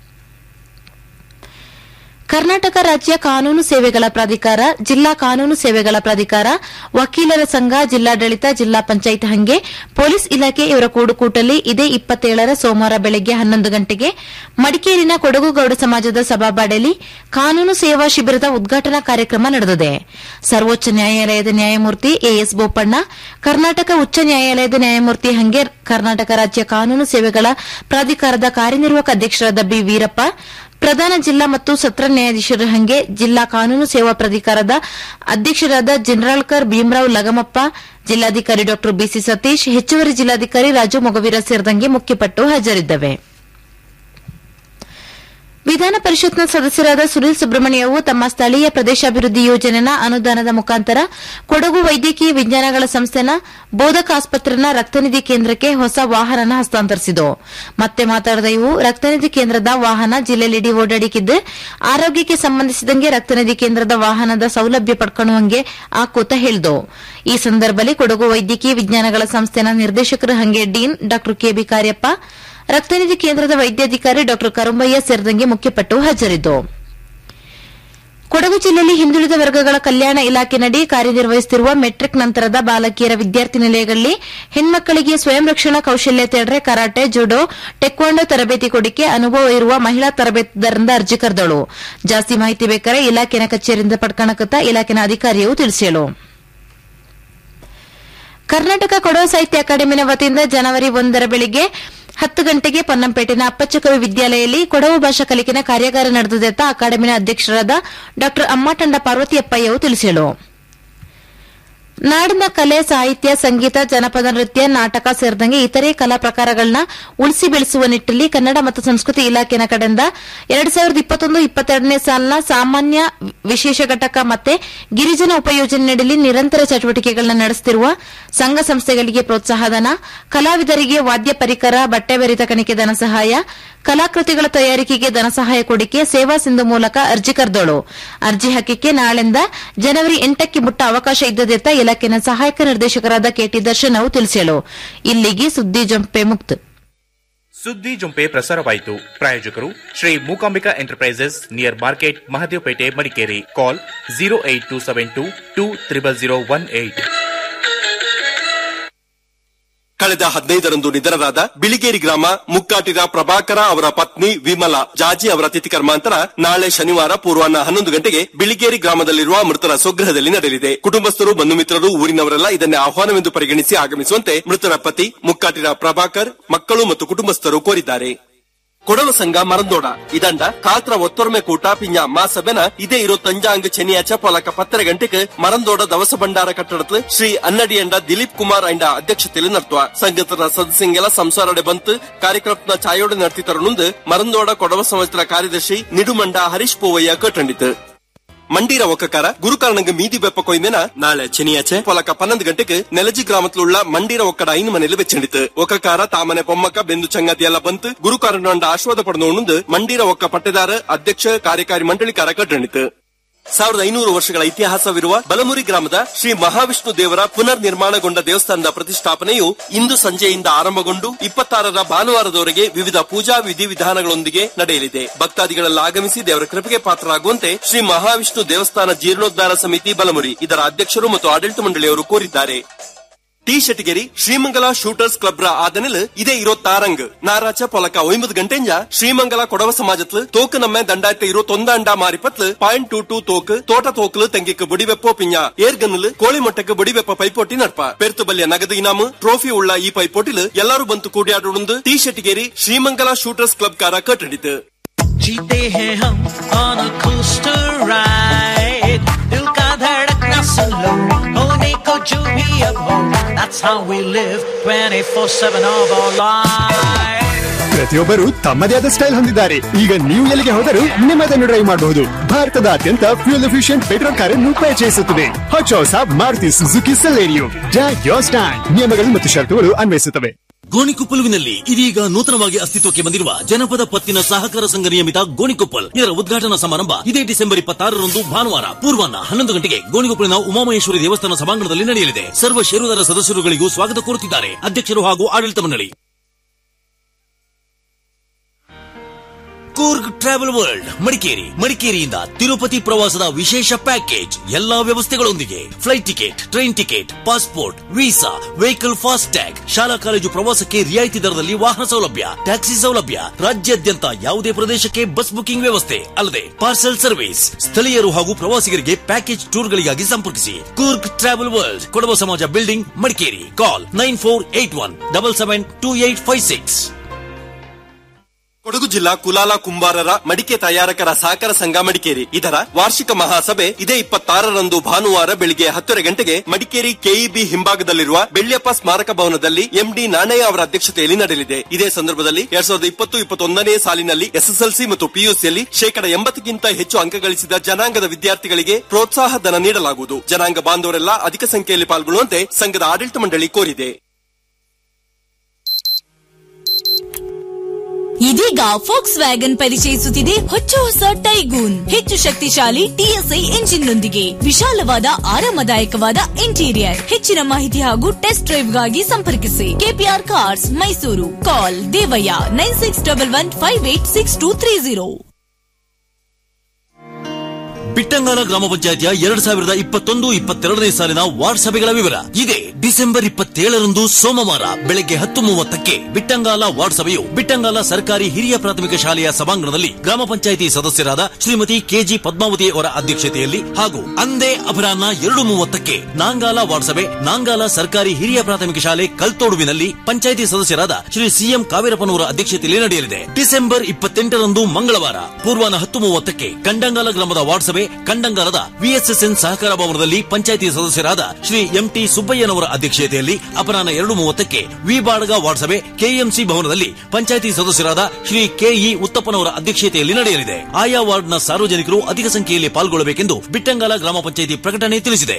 ಕರ್ನಾಟಕ ರಾಜ್ಯ ಕಾನೂನು ಸೇವೆಗಳ ಪ್ರಾಧಿಕಾರ ಜಿಲ್ಲಾ ಕಾನೂನು ಸೇವೆಗಳ ಪ್ರಾಧಿಕಾರ ವಕೀಲರ ಸಂಘ ಜಿಲ್ಲಾಡಳಿತ ಜಿಲ್ಲಾ ಪಂಚಾಯತ್ ಹಂಗೆ ಪೊಲೀಸ್ ಇಲಾಖೆ ಇವರ ಕೂಡುಕೂಟಲ್ಲಿ ಇದೇ ಇಪ್ಪತ್ತೇಳರ ಸೋಮವಾರ ಬೆಳಗ್ಗೆ ಹನ್ನೊಂದು ಗಂಟೆಗೆ ಮಡಿಕೇರಿನ ಕೊಡಗು ಗೌಡ ಸಮಾಜದ ಸಭಾಬಾಡೆಯಲ್ಲಿ ಕಾನೂನು ಸೇವಾ ಶಿಬಿರದ ಉದ್ಘಾಟನಾ ಕಾರ್ಯಕ್ರಮ ನಡೆದಿದೆ ಸರ್ವೋಚ್ಚ ನ್ಯಾಯಾಲಯದ ನ್ಯಾಯಮೂರ್ತಿ ಎಎಸ್ ಬೋಪಣ್ಣ ಕರ್ನಾಟಕ ಉಚ್ಚ ನ್ಯಾಯಾಲಯದ ನ್ಯಾಯಮೂರ್ತಿ ಹಂಗೆ ಕರ್ನಾಟಕ ರಾಜ್ಯ ಕಾನೂನು ಸೇವೆಗಳ ಪ್ರಾಧಿಕಾರದ ಕಾರ್ಯನಿರ್ವಾಹಕ ಅಧ್ಯಕ್ಷರಾದ ಬಿ ವೀರಪ್ಪ ಪ್ರಧಾನ ಜಿಲ್ಲಾ ಮತ್ತು ಸತ್ರ ನ್ಯಾಯಾಧೀಶರ ಹಂಗೆ ಜಿಲ್ಲಾ ಕಾನೂನು ಸೇವಾ ಪ್ರಾಧಿಕಾರದ ಅಧ್ಯಕ್ಷರಾದ ಜನರಾಳ್ಕರ್ ಭೀಮರಾವ್ ಲಗಮಪ್ಪ ಜಿಲ್ಲಾಧಿಕಾರಿ ಡಾ ಬಿಸಿ ಸತೀಶ್ ಹೆಚ್ಚುವರಿ ಜಿಲ್ಲಾಧಿಕಾರಿ ರಾಜು ಮೊಗವೀರ ಸೇರಿದಂಗೆ ಮುಖ್ಯಪಟ್ಟು ಹಾಜರಿದ್ದವೆ ವಿಧಾನ ಪರಿಷತ್ನ ಸದಸ್ಯರಾದ ಸುನಿಲ್ ಸುಬ್ರಹ್ಮಣ್ಯವು ತಮ್ಮ ಸ್ಥಳೀಯ ಪ್ರದೇಶಾಭಿವೃದ್ಧಿ ಯೋಜನೆನ ಅನುದಾನದ ಮುಖಾಂತರ ಕೊಡಗು ವೈದ್ಯಕೀಯ ವಿಜ್ಞಾನಗಳ ಸಂಸ್ಥೆನ ಬೋಧಕ ಆಸ್ಪತ್ರೆನ ರಕ್ತನಿಧಿ ಕೇಂದ್ರಕ್ಕೆ ಹೊಸ ವಾಹನ ಹಸ್ತಾಂತರಿಸಿದವು ಮತ್ತೆ ಮಾತನಾಡಿದ ಇವು ರಕ್ತನಿಧಿ ಕೇಂದ್ರದ ವಾಹನ ಜಿಲ್ಲೆಯಲ್ಲಿ ಓಡಾಡಿಕಿದ್ದು ಆರೋಗ್ಯಕ್ಕೆ ಸಂಬಂಧಿಸಿದಂಗೆ ರಕ್ತನಿಧಿ ಕೇಂದ್ರದ ವಾಹನದ ಸೌಲಭ್ಯ ಪಡ್ಕೊಳ್ಳುವಂಗೆ ಆ ಕೂತ ಹೇಳಿದವು ಈ ಸಂದರ್ಭದಲ್ಲಿ ಕೊಡಗು ವೈದ್ಯಕೀಯ ವಿಜ್ಞಾನಗಳ ಸಂಸ್ಥೆನ ನಿರ್ದೇಶಕರು ಹಂಗೆ ಡೀನ್ ಡಾ ಕೆಬಿ ಕಾರ್ಯಪ್ಪ ರಕ್ತನಿಧಿ ಕೇಂದ್ರದ ವೈದ್ಯಾಧಿಕಾರಿ ಡಾ ಕರುಂಬಯ್ಯ ಸೇರಿದಂಗೆ ಮುಖ್ಯಪಟ್ಟು ಹಾಜರಿದ್ದು ಕೊಡಗು ಜಿಲ್ಲೆಯಲ್ಲಿ ಹಿಂದುಳಿದ ವರ್ಗಗಳ ಕಲ್ಯಾಣ ಇಲಾಖೆನಡಿ ಕಾರ್ಯನಿರ್ವಹಿಸುತ್ತಿರುವ ಮೆಟ್ರಿಕ್ ನಂತರದ ಬಾಲಕಿಯರ ವಿದ್ಯಾರ್ಥಿ ನಿಲಯಗಳಲ್ಲಿ ಹೆಣ್ಮಕ್ಕಳಿಗೆ ಸ್ವಯಂ ರಕ್ಷಣಾ ಕೌಶಲ್ಯ ತೇಡ್ರೆ ಕರಾಟೆ ಜುಡೋ ಟೆಕ್ವಾಂಡೋ ತರಬೇತಿ ಕೊಡಿಕೆ ಅನುಭವ ಇರುವ ಮಹಿಳಾ ತರಬೇತುದಾರರಿಂದ ಅರ್ಜಿ ಕರೆದಳು ಜಾಸ್ತಿ ಮಾಹಿತಿ ಬೇಕಾರೆ ಇಲಾಖೆನ ಕಚೇರಿಯಿಂದ ಪಡ್ಕಣಕತ್ತ ಇಲಾಖೆನ ಅಧಿಕಾರಿಯು ತಿಳಿಸಿದರು ಕರ್ನಾಟಕ ಕೊಡವ ಸಾಹಿತ್ಯ ಅಕಾಡೆಮಿನ ವತಿಯಿಂದ ಜನವರಿ ಒಂದರ ಬೆಳಿಗ್ಗೆ ಹತ್ತು ಗಂಟೆಗೆ ಪೊನ್ನಂಪೇಟೆನ ಅಪ್ಪಚ್ಚಕವಿ ವಿದ್ಯಾಲಯದಲ್ಲಿ ಕೊಡವು ಭಾಷಾ ಕಲಿಕೆನ ಕಾರ್ಯಾಗಾರ ನಡೆದಿದೆ ಅಂತ ಅಕಾಡೆಮಿನ ಅಧ್ಯಕ್ಷರಾದ ಡಾ ಅಮ್ಮಟಂಡ ಪಾರ್ವತಿಯಪ್ಪಯ್ಯವು ತಿಳಿಸಿದರು ನಾಡಿನ ಕಲೆ ಸಾಹಿತ್ಯ ಸಂಗೀತ ಜನಪದ ನೃತ್ಯ ನಾಟಕ ಸೇರಿದಂಗೆ ಇತರೆ ಕಲಾ ಪ್ರಕಾರಗಳನ್ನ ಉಳಿಸಿ ಬೆಳೆಸುವ ನಿಟ್ಟಲ್ಲಿ ಕನ್ನಡ ಮತ್ತು ಸಂಸ್ಕೃತಿ ಇಲಾಖೆನ ಕಡೆಯಿಂದ ಎರಡು ಸಾವಿರದ ಇಪ್ಪತ್ತೊಂದು ಇಪ್ಪತ್ತೆರಡನೇ ಸಾಲಿನ ಸಾಮಾನ್ಯ ವಿಶೇಷ ಘಟಕ ಮತ್ತೆ ಗಿರಿಜನ ಉಪಯೋಜನೆಯಡಿಯಲ್ಲಿ ನಿರಂತರ ಚಟುವಟಿಕೆಗಳನ್ನ ನಡೆಸುತ್ತಿರುವ ಸಂಘ ಸಂಸ್ಥೆಗಳಿಗೆ ಪ್ರೋತ್ಸಾಹಧನ ಕಲಾವಿದರಿಗೆ ವಾದ್ಯ ಪರಿಕರ ಬಟ್ಟೆ ಬೆರಿತ ಕಣಿಕೆ ಧನ ಸಹಾಯ ಕಲಾಕೃತಿಗಳ ತಯಾರಿಕೆಗೆ ಧನ ಸಹಾಯ ಕೊಡಿಕೆ ಸೇವಾ ಸಿಂಧು ಮೂಲಕ ಅರ್ಜಿ ಕರೆದೋಳು ಅರ್ಜಿ ಹಾಕಿಕೆ ನಾಳೆಂದ ಜನವರಿ ಎಂಟಕ್ಕೆ ಮುಟ್ಟ ಅವಕಾಶ ಇದ್ದದೆತ್ತ ಇಲಾಖೆನ ಸಹಾಯಕ ನಿರ್ದೇಶಕರಾದ ಕೆಟಿ ದರ್ಶನ್ ಅವು ತಿಳಿಸಲು ಇಲ್ಲಿಗೆ ಸುದ್ದಿ ಜಂಪೆ ಮುಕ್ತ ಸುದ್ದಿ ಜುಂಪೆ ಪ್ರಸಾರವಾಯಿತು ಪ್ರಾಯೋಜಕರು Shri Mookambika enterprises near market Mahadevapete Madikeri call zero eight two seven two two triple zero one eight ಕಳೆದ ಹದಿನೈದರಂದು ನಿಧನರಾದ ಬಿಳಿಗೇರಿ ಗ್ರಾಮ ಮುಕ್ಕಾಟಿರ ಪ್ರಭಾಕರ ಅವರ ಪತ್ನಿ ವಿಮಲಾ ಜಾಜಿ ಅವರ ತಿಥಿ ಕರ್ಮಾಂತರ ನಾಳೆ ಶನಿವಾರ ಪೂರ್ವಾಹ್ನ ಹನ್ನೊಂದು ಗಂಟೆಗೆ ಬಿಳಿಗೇರಿ ಗ್ರಾಮದಲ್ಲಿರುವ ಮೃತರ ಸ್ವಗೃಹದಲ್ಲಿ ನಡೆಯಲಿದೆ ಕುಟುಂಬಸ್ಥರು ಬಂಧು ಮಿತ್ರರು ಊರಿನವರೆಲ್ಲ ಇದನ್ನೇ ಆಹ್ವಾನವೆಂದು ಪರಿಗಣಿಸಿ ಆಗಮಿಸುವಂತೆ ಮೃತರ ಪತಿ ಮುಕ್ಕಾಟಿರ ಪ್ರಭಾಕರ್ ಮಕ್ಕಳು ಮತ್ತು ಕುಟುಂಬಸ್ಥರು ಕೋರಿದ್ದಾರೆ ಕೊಡವ ಸಂಘ ಮರಂದೋಡ ಇದಂಡ ಕಾತ್ರ ಒತ್ತೊರ್ಮೆ ಕೂಟ ಪಿಂಜ ಮಾಸಬೆನ ಇದೇ ಇರೋ ತಂಜಾಂಗ್ ಚೆನ್ನಿಯಾಚ ಪೊಲಕ ಪತ್ತರ ಗಂಟೆಗೆ ಮರಂದೋಡ ದವಸ ಭಂಡಾರ ಕಟ್ಟಡದ ಶ್ರೀ ಅನ್ನಡಿಯಂಡ ದಿಲೀಪ್ ಕುಮಾರ್ ಐಂಡ ಅಧ್ಯಕ್ಷತೆಯಲ್ಲಿ ನಡ್ತುವ ಸಂಘದ ಸದಸ್ಯಂಗೆಲ್ಲ ಸಂಸಾರಡೆ ಬಂತು ಕಾರ್ಯಕ್ರಮದ ಛಾಯೋಡೆ ನಡೆತಿತರು ಮುಂದೆ ಮರಂದೋಡ ಕೊಡವ ಸಂಸ್ಥರ ಕಾರ್ಯದರ್ಶಿ ನಿಡುಮಂಡ ಹರೀಶ್ ಪೂವಯ್ಯ ಕಟ್ಟಂಡಿತು ಮಂಡೀರ ಒಕ್ಕಕಾರ ಗುರುಕಾರಣಂಗ ಮೀದಿ ಬೆಪ್ಪ ಕೊಯ್ಮೆನ ನಾಳೆ ಶನಿಯಾಚೆ ಪೊಲಕ ಪನ್ನೊಂದು ಗಂಟೆಗೆ ನೆಲಜಿ ಗ್ರಾಮത്തിലുള്ള ಮಂಡೀರ ಒಕ್ಕಡ ಐನು ಮನೆಯಲ್ಲಿ വെച്ചെടുത്ത് ಒಕ್ಕಕಾರ ತಾಮನೆ പൊമ്മക്ക ബന്ധു ചങ്ങാതി ಎಲ್ಲ ಬಂತು ಗುರುಕಾರನೊಂಡ ಆಶ್ವಾದ ಪಡೆದೋಣಂದು ಮಂಡೀರ ಒಕ್ಕ ಪಟ್ಟೆದಾರ ಅಧ್ಯಕ್ಷ ಕಾರ್ಯಕಾರಿ ಮಂಡಳಿಕಾರ ಕಟ್ಟಣಿತು ಸಾವಿರದ ಐನೂರು ವರ್ಷಗಳ ಇತಿಹಾಸವಿರುವ ಬಲಮುರಿ ಗ್ರಾಮದ ಶ್ರೀ ಮಹಾವಿಷ್ಣು ದೇವರ ಪುನರ್ ನಿರ್ಮಾಣಗೊಂಡ ದೇವಸ್ಥಾನದ ಪ್ರತಿಷ್ಠಾಪನೆಯು ಇಂದು ಸಂಜೆಯಿಂದ ಆರಂಭಗೊಂಡು ಇಪ್ಪತ್ತಾರರ ಭಾನುವಾರದವರೆಗೆ ವಿವಿಧ ಪೂಜಾ ವಿಧಿವಿಧಾನಗಳೊಂದಿಗೆ ನಡೆಯಲಿದೆ ಭಕ್ತಾದಿಗಳೆಲ್ಲ ಆಗಮಿಸಿ ದೇವರ ಕೃಪೆಗೆ ಪಾತ್ರರಾಗುವಂತೆ ಶ್ರೀ ಮಹಾವಿಷ್ಣು ದೇವಸ್ಥಾನ ಜೀರ್ಣೋದ್ಧಾರ ಸಮಿತಿ ಬಲಮುರಿ ಇದರ ಅಧ್ಯಕ್ಷರು ಮತ್ತು ಆಡಳಿತ ಮಂಡಳಿಯವರು ಕೋರಿದ್ದಾರೆ T Shettigeri Srimangala shooters club ರ ಆದನಿಲ್ ಇದೇ ഇരുപത്താറങ്ക് ഞായറാഴ്ച പൊലക്ക ഒമ്പത് ഗಂಟೆಂಜ ಶ್ರೀಮಂಗಲ ಕೊಡವ ಸಮಾಜತ್ಲು ತೋಕು ನಮ್ಮೆ ದಂಡಾಯತ್ತ ഇരുപത്തൊന്നാണ്ട ಮಾರಿಪತ್ಲು ಪಾಯಿಂಟ್ ಟು ಟು ತೋಕು ತೋಟ ತೋಕ್ಲು ತೆಂಗಿಕ್ ಬುಡಿವೆಪ್ಪೋ ಪಿಂಜ ಏರ್ಗನ್ನಲ್ ಕೋಳಿ ಮೊಟ್ಟಕ್ಕೆ ಬುಡಿವೆಪ್ಪ ಪೈಪೋಟಿ ನಡ್ಪ ಪೆರ್ತು ಬಲ್ಯ ನಗದು ಇನಾಮು ಟ್ರೋಫಿ ಉಳ್ಳ ಈ ಪೈಪೋಟಿಲ್ ಎಲ್ಲರೂ ಬಂತು ಕೂಡಿಯಾಡುಂದು T Shettigeri Srimangala shooters club ಕಾರ ಕಟ್ಟಡಿತು जीते हैं हम on a coaster ride दिल का धड़कना सुनो होने को जो भी अब हो that's how we live 24/7 of our lives ಪ್ರತಿಯೊಬ್ಬರು ತಮ್ಮದೇ ಆದ ಸ್ಟೈಲ್ ಹೊಂದಿದ್ದಾರೆ ಈಗ ನೀವು ಎಲ್ಲಿಗೆ ಹೋದರೂ ನಿಮ್ಮದನ್ನು ಡ್ರೈವ್ ಮಾಡಬಹುದು ಭಾರತದಾದ್ಯಂತ ಫ್ಯೂಲ್ ಎಫಿಷಿಯಂಟ್ ಪೆಟ್ರೋಲ್ ಕಾರನ್ನು ಪರಿಚಯಿಸುತ್ತದೆ ಹೊಚ್ಚ ಹೊಸ ಮಾರುತಿ ಸುಜುಕಿ ಸೆಲೇರಿಯೋ ಜಾಕ್ ಯೋರ್ ಸ್ಟ್ಯಾಂಡ್ ನಿಯಮಗಳು ಮತ್ತು ಷರತ್ತುಗಳು ಅನ್ವಯಿಸುತ್ತವೆ ಗೋಣಿಕೊಪ್ಪಲುವಿನಲ್ಲಿ ಇದೀಗ ನೂತನವಾಗಿ ಅಸ್ತಿತ್ವಕ್ಕೆ ಬಂದಿರುವ ಜನಪದ ಪತ್ತಿನ ಸಹಕಾರ ಸಂಘ ನಿಯಮಿತ ಗೋಣಿಕೊಪ್ಪಲ್ ಇದರ ಉದ್ಘಾಟನಾ ಸಮಾರಂಭ ಇದೇ ಡಿಸೆಂಬರ್ ಇಪ್ಪತ್ತಾರರಂದು ಭಾನುವಾರ ಪೂರ್ವಾಹ್ನ ಹನ್ನೊಂದು ಗಂಟೆಗೆ ಗೋಣಿಕೊಪ್ಪಲಿನ ಉಮಾಮಹೇಶ್ವರಿ ದೇವಸ್ಥಾನ ಸಭಾಂಗಣದಲ್ಲಿ ನಡೆಯಲಿದೆ ಸರ್ವ ಷೇರುದಾರ ಸದಸ್ಯರುಗಳಿಗೂ ಸ್ವಾಗತ ಕೋರುತ್ತಿದ್ದಾರೆ ಅಧ್ಯಕ್ಷರು ಹಾಗೂ ಆಡಳಿತ ಮಂಡಳಿ ಕೂರ್ಗ್ ಟ್ರಾವೆಲ್ ವರ್ಲ್ಡ್ ಮಡಿಕೇರಿ ಮಡಿಕೇರಿಯಿಂದ ತಿರುಪತಿ ಪ್ರವಾಸದ ವಿಶೇಷ ಪ್ಯಾಕೇಜ್ ಎಲ್ಲಾ ವ್ಯವಸ್ಥೆಗಳೊಂದಿಗೆ flight ticket train ticket passport visa vehicle fast tag ಶಾಲಾ ಕಾಲೇಜು ಪ್ರವಾಸಕ್ಕೆ ರಿಯಾಯಿತಿ ದರದಲ್ಲಿ ವಾಹನ ಸೌಲಭ್ಯ ಟ್ಯಾಕ್ಸಿ ಸೌಲಭ್ಯ ರಾಜ್ಯಾದ್ಯಂತ ಯಾವುದೇ ಪ್ರದೇಶಕ್ಕೆ ಬಸ್ ಬುಕಿಂಗ್ ವ್ಯವಸ್ಥೆ ಅಲ್ಲದೆ ಪಾರ್ಸೆಲ್ ಸರ್ವಿಸ್ ಸ್ಥಳೀಯರು ಹಾಗೂ ಪ್ರವಾಸಿಗರಿಗೆ ಪ್ಯಾಕೇಜ್ ಟೂರ್ಗಳಿಗಾಗಿ ಸಂಪರ್ಕಿಸಿ Coorg travel world Kodava Samaja building Madikeri call nine four eight one double seven two eight five six Kodagu ಜಿಲ್ಲಾ ಕುಲಾಲ ಕುಂಬಾರರ ಮಡಿಕೆ ತಯಾರಕರ ಸಹಕಾರ ಸಂಘ ಮಡಿಕೇರಿ ಇದರ ವಾರ್ಷಿಕ ಮಹಾಸಭೆ ಇದೇ ಇಪ್ಪತ್ತಾರರಂದು ಭಾನುವಾರ ಬೆಳಿಗ್ಗೆ ಹತ್ತರ ಗಂಟೆಗೆ ಮಡಿಕೇರಿ ಕೆಇಬಿ ಹಿಂಭಾಗದಲ್ಲಿರುವ ಬೆಳ್ಳಿಯಪ್ಪ ಸ್ಮಾರಕ ಭವನದಲ್ಲಿ ಎಂಡಿ ನಾಣಯ್ಯ ಅವರ ಅಧ್ಯಕ್ಷತೆಯಲ್ಲಿ ನಡೆಯಲಿದೆ ಇದೇ ಸಂದರ್ಭದಲ್ಲಿ ಎರಡ್ ಸಾವಿರದ ಇಪ್ಪತ್ತು ಇಪ್ಪತ್ತೊಂದನೇ ಸಾಲಿನಲ್ಲಿ ಎಸ್ಎಸ್ಎಲ್ಸಿ ಮತ್ತು ಪಿಯುಸಿಯಲ್ಲಿ ಶೇಕಡ ಎಂಬತ್ತಕ್ಕಿಂತ ಹೆಚ್ಚು ಅಂಕ ಗಳಿಸಿದ ಜನಾಂಗದ ವಿದ್ಯಾರ್ಥಿಗಳಿಗೆ ಪ್ರೋತ್ಸಾಹ ಧನ ನೀಡಲಾಗುವುದು ಜನಾಂಗ ಬಾಂಧವರೆಲ್ಲ ಅಧಿಕ ಸಂಖ್ಯೆಯಲ್ಲಿ ಪಾಲ್ಗೊಳ್ಳುವಂತೆ ಸಂಘದ ಆಡಳಿತ ಮಂಡಳಿ ಕೋರಿದೆ ಇದೀಗ ಫೋಕ್ಸ್ ವ್ಯಾಗನ್ ಪರಿಚಯಿಸುತ್ತಿದೆ ಹೊಚ್ಚ ಹೊಸ ಟೈಗೂನ್ ಹೆಚ್ಚು ಶಕ್ತಿಶಾಲಿ ಟಿಎಸ್ಐ ಎಂಜಿನ್ನೊಂದಿಗೆ ವಿಶಾಲವಾದ ಆರಾಮದಾಯಕವಾದ ಇಂಟೀರಿಯರ್ ಹೆಚ್ಚಿನ ಮಾಹಿತಿ ಹಾಗೂ ಟೆಸ್ಟ್ ಡ್ರೈವ್ಗಾಗಿ ಸಂಪರ್ಕಿಸಿ KPR cars Mysuru call Devaiah nine six double one five eight six two three zero Bittangala ಗ್ರಾಮ ಪಂಚಾಯತಿಯ ಎರಡ್ ಸಾವಿರದ ಇಪ್ಪತ್ತೊಂದು ಇಪ್ಪತ್ತೆರಡನೇ ಸಾಲಿನ ವಾರ್ಡ್ ಸಭೆಗಳ ವಿವರ ಇದೆ ಡಿಸೆಂಬರ್ ಇಪ್ಪತ್ತೇಳರಂದು ಸೋಮವಾರ ಬೆಳಗ್ಗೆ ಹತ್ತು ಮೂವತ್ತಕ್ಕೆ ಬಿಟ್ಟಂಗಾಲ ವಾರ್ಡ್ ಸಭೆಯು ಬಿಟ್ಟಂಗಾಲ ಸರ್ಕಾರಿ ಹಿರಿಯ ಪ್ರಾಥಮಿಕ ಶಾಲೆಯ ಸಭಾಂಗಣದಲ್ಲಿ ಗ್ರಾಮ ಪಂಚಾಯಿತಿ ಸದಸ್ಯರಾದ ಶ್ರೀಮತಿ ಕೆಜಿ ಪದ್ಮಾವತಿ ಅವರ ಅಧ್ಯಕ್ಷತೆಯಲ್ಲಿ ಹಾಗೂ ಅಂದೇ ಅಪರಾಹ್ನ ಎರಡು ಮೂವತ್ತಕ್ಕೆ ನಾಂಗಾಲ ವಾರ್ಡ್ ಸಭೆ ನಾಂಗಾಲ ಸರ್ಕಾರಿ ಹಿರಿಯ ಪ್ರಾಥಮಿಕ ಶಾಲೆ ಕಲ್ತೋಡುವಿನಲ್ಲಿ ಪಂಚಾಯಿತಿ ಸದಸ್ಯರಾದ ಶ್ರೀ ಸಿಎಂ ಕಾವೇರಪ್ಪನವರ ಅಧ್ಯಕ್ಷತೆಯಲ್ಲಿ ನಡೆಯಲಿದೆ ಡಿಸೆಂಬರ್ ಇಪ್ಪತ್ತೆಂಟರಂದು ಮಂಗಳವಾರ ಪೂರ್ವಾಹ್ನ ಹತ್ತು ಮೂವತ್ತಕ್ಕೆ ಕಂಡಂಗಾಲ ಗ್ರಾಮದ ವಾರ್ಡ್ ಸಭೆ ಕಂಡಂಗಾಲದ ವಿಎಸ್ಎಸ್ಎನ್ ಸಹಕಾರ ಭವನದಲ್ಲಿ ಪಂಚಾಯಿತಿ ಸದಸ್ಯರಾದ ಶ್ರೀ ಎಂಟಿ ಸುಬ್ಬಯ್ಯನವರ ಅಧ್ಯಕ್ಷತೆಯಲ್ಲಿ ಅಪರಾಹ್ನ ಎರಡು ಮೂವತ್ತಕ್ಕೆ ವಿ ಬಾಡಗ ವಾರ್ಡ್ ಸಭೆ ಕೆಎಂಸಿ ಭವನದಲ್ಲಿ ಪಂಚಾಯಿತಿ ಸದಸ್ಯರಾದ ಶ್ರೀ ಕೆಇ ಉತ್ತಪ್ಪನವರ ಅಧ್ಯಕ್ಷತೆಯಲ್ಲಿ ನಡೆಯಲಿದೆ ಆಯಾ ವಾರ್ಡ್ನ ಸಾರ್ವಜನಿಕರು ಅಧಿಕ ಸಂಖ್ಯೆಯಲ್ಲಿ ಪಾಲ್ಗೊಳ್ಳಬೇಕೆಂದು ಬಿಟ್ಟಂಗಾಲ ಗ್ರಾಮ ಪಂಚಾಯಿತಿ ಪ್ರಕಟಣೆ ತಿಳಿಸಿದೆ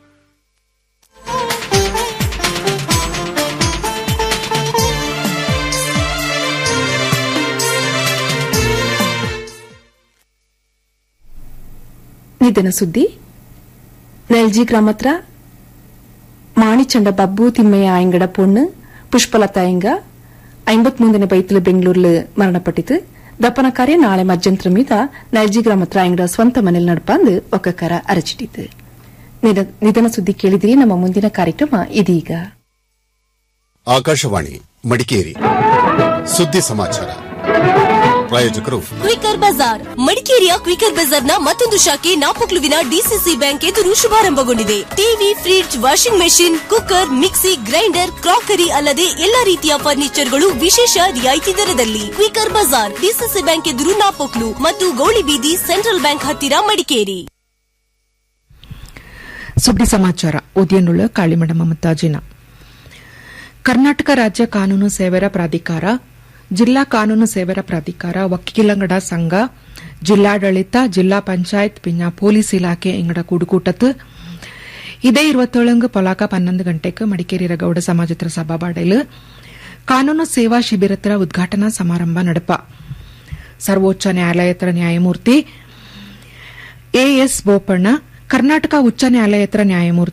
ನಿಧನ ಸುದ್ದಿ ನೆಲ್ಜಿ ಗ್ರಾಮತ್ರ ಮಾಣಿಚಂಡ ಬಬ್ಬು ತಿಮ್ಮಯ್ಯ ಆಯಂಗಡ ಪೊಣ್ಣು ಪುಷ್ಪಲತಾ ಎಂಗ ಐಂಬತ್ಮೂಂದನೇ ಬೈತಲು ಬೆಂಗಳೂರಿಲ್ ಮರಣಪಟ್ಟಿತು ದಪ್ಪನ ಕಾರ್ಯ ನಾಳೆ ಮಧ್ಯಂತರ ಮೀದ ನಲ್ಜಿ ಗ್ರಾಮತ್ರ ಆಯಂಗಡ ಸ್ವಂತ ಮನೇಲಿ ನಡ್ಪಂದು ಒಕ್ಕಕಾರ ಅರಚಿಟ್ಟಿತು ನಿಧ- ನಿಧನ ಸುದ್ದಿ ಕೇಳಿದಿರಿ ನಮ್ಮ ಮುಂದಿನ ಕಾರ್ಯಕ್ರಮ ಇದೀಗ ಆಕಾಶವಾಣಿ ಮಡಿಕೇರಿ ಸುದ್ದಿ ಸಮಾಚಾರ ಪ್ರಾಯೋಜಕರು ಕ್ವಿಕರ್ ಬಜಾರ್ ಮಡಿಕೇರಿಯ ಕ್ವಿಕರ್ ಬಜಾರ್ನ ಮತ್ತೊಂದು ಶಾಖೆ ನಾಪೊಕ್ಲುವಿನ ಡಿಸಿಸಿ ಬ್ಯಾಂಕ್ ಎದುರು ಶುಭಾರಂಭಗೊಂಡಿದೆ TV fridge washing machine cooker mixie grinder crockery ಅಲ್ಲದೆ ಎಲ್ಲಾ ರೀತಿಯ ಫರ್ನಿಚರ್ಗಳು ವಿಶೇಷ ರಿಯಾಯಿತಿ ದರದಲ್ಲಿ ಕ್ವಿಕರ್ ಬಜಾರ್ ಡಿಸಿಸಿ ಬ್ಯಾಂಕ್ ಎದುರು ನಾಪೊಕ್ಲು ಮತ್ತು ಗೌಳಿಬೀದಿ ಸೆಂಟ್ರಲ್ ಬ್ಯಾಂಕ್ ಹತ್ತಿರ ಮಡಿಕೇರಿ ಸುದ್ದಿ ಸಮಾಚಾರ ಉದಯನುಳ್ಳ ಕಾಳಿಮಡ ಮಮತಾಜಿನ ಕರ್ನಾಟಕ ರಾಜ್ಯ ಕಾನೂನು ಸೇವೆರ ಪ್ರಾಧಿಕಾರ ಜಿಲ್ಲಾ ಕಾನೂನು ಸೇವೆರ ಪ್ರಾಧಿಕಾರ ವಕೀಲಂಗಡ ಸಂಘ ಜಿಲ್ಲಾಡಳಿತ ಜಿಲ್ಲಾ ಪಂಚಾಯತ್ ಪಿನ್ನ ಪೊಲೀಸ್ ಇಲಾಖೆ ಇಂಗಡ ಕೂಡುಕೂಟತ್ ಇದೇ ഇരുപത്തേഴ് പൊലാക്ക പന്ത്രണ്ട് ഗಂಟೆക്ക് മടിക്കേരി രഗൌಡ ಸಮಾಜತ್ರ ಸಭಾಬಾಡೆಲ್ ಕಾನೂನು ಸೇವಾ ಶಿಬಿರತ್ರ ಉದ್ಘಾಟನಾ ಸಮಾರಂಭ ನಡಪ ಸರ್ವೋಚ್ಚ ನ್ಯಾಯಾಲಯತ್ರ ನ್ಯಾಯಮೂರ್ತಿ ಎಎಸ್ ಬೋಪಣ್ಣ ಕರ್ನಾಟಕ ಉಚ್ಚ ನ್ಯಾಯಾಲಯತ್ರ ನ್ಯಾಯಮೂರ್ತಿ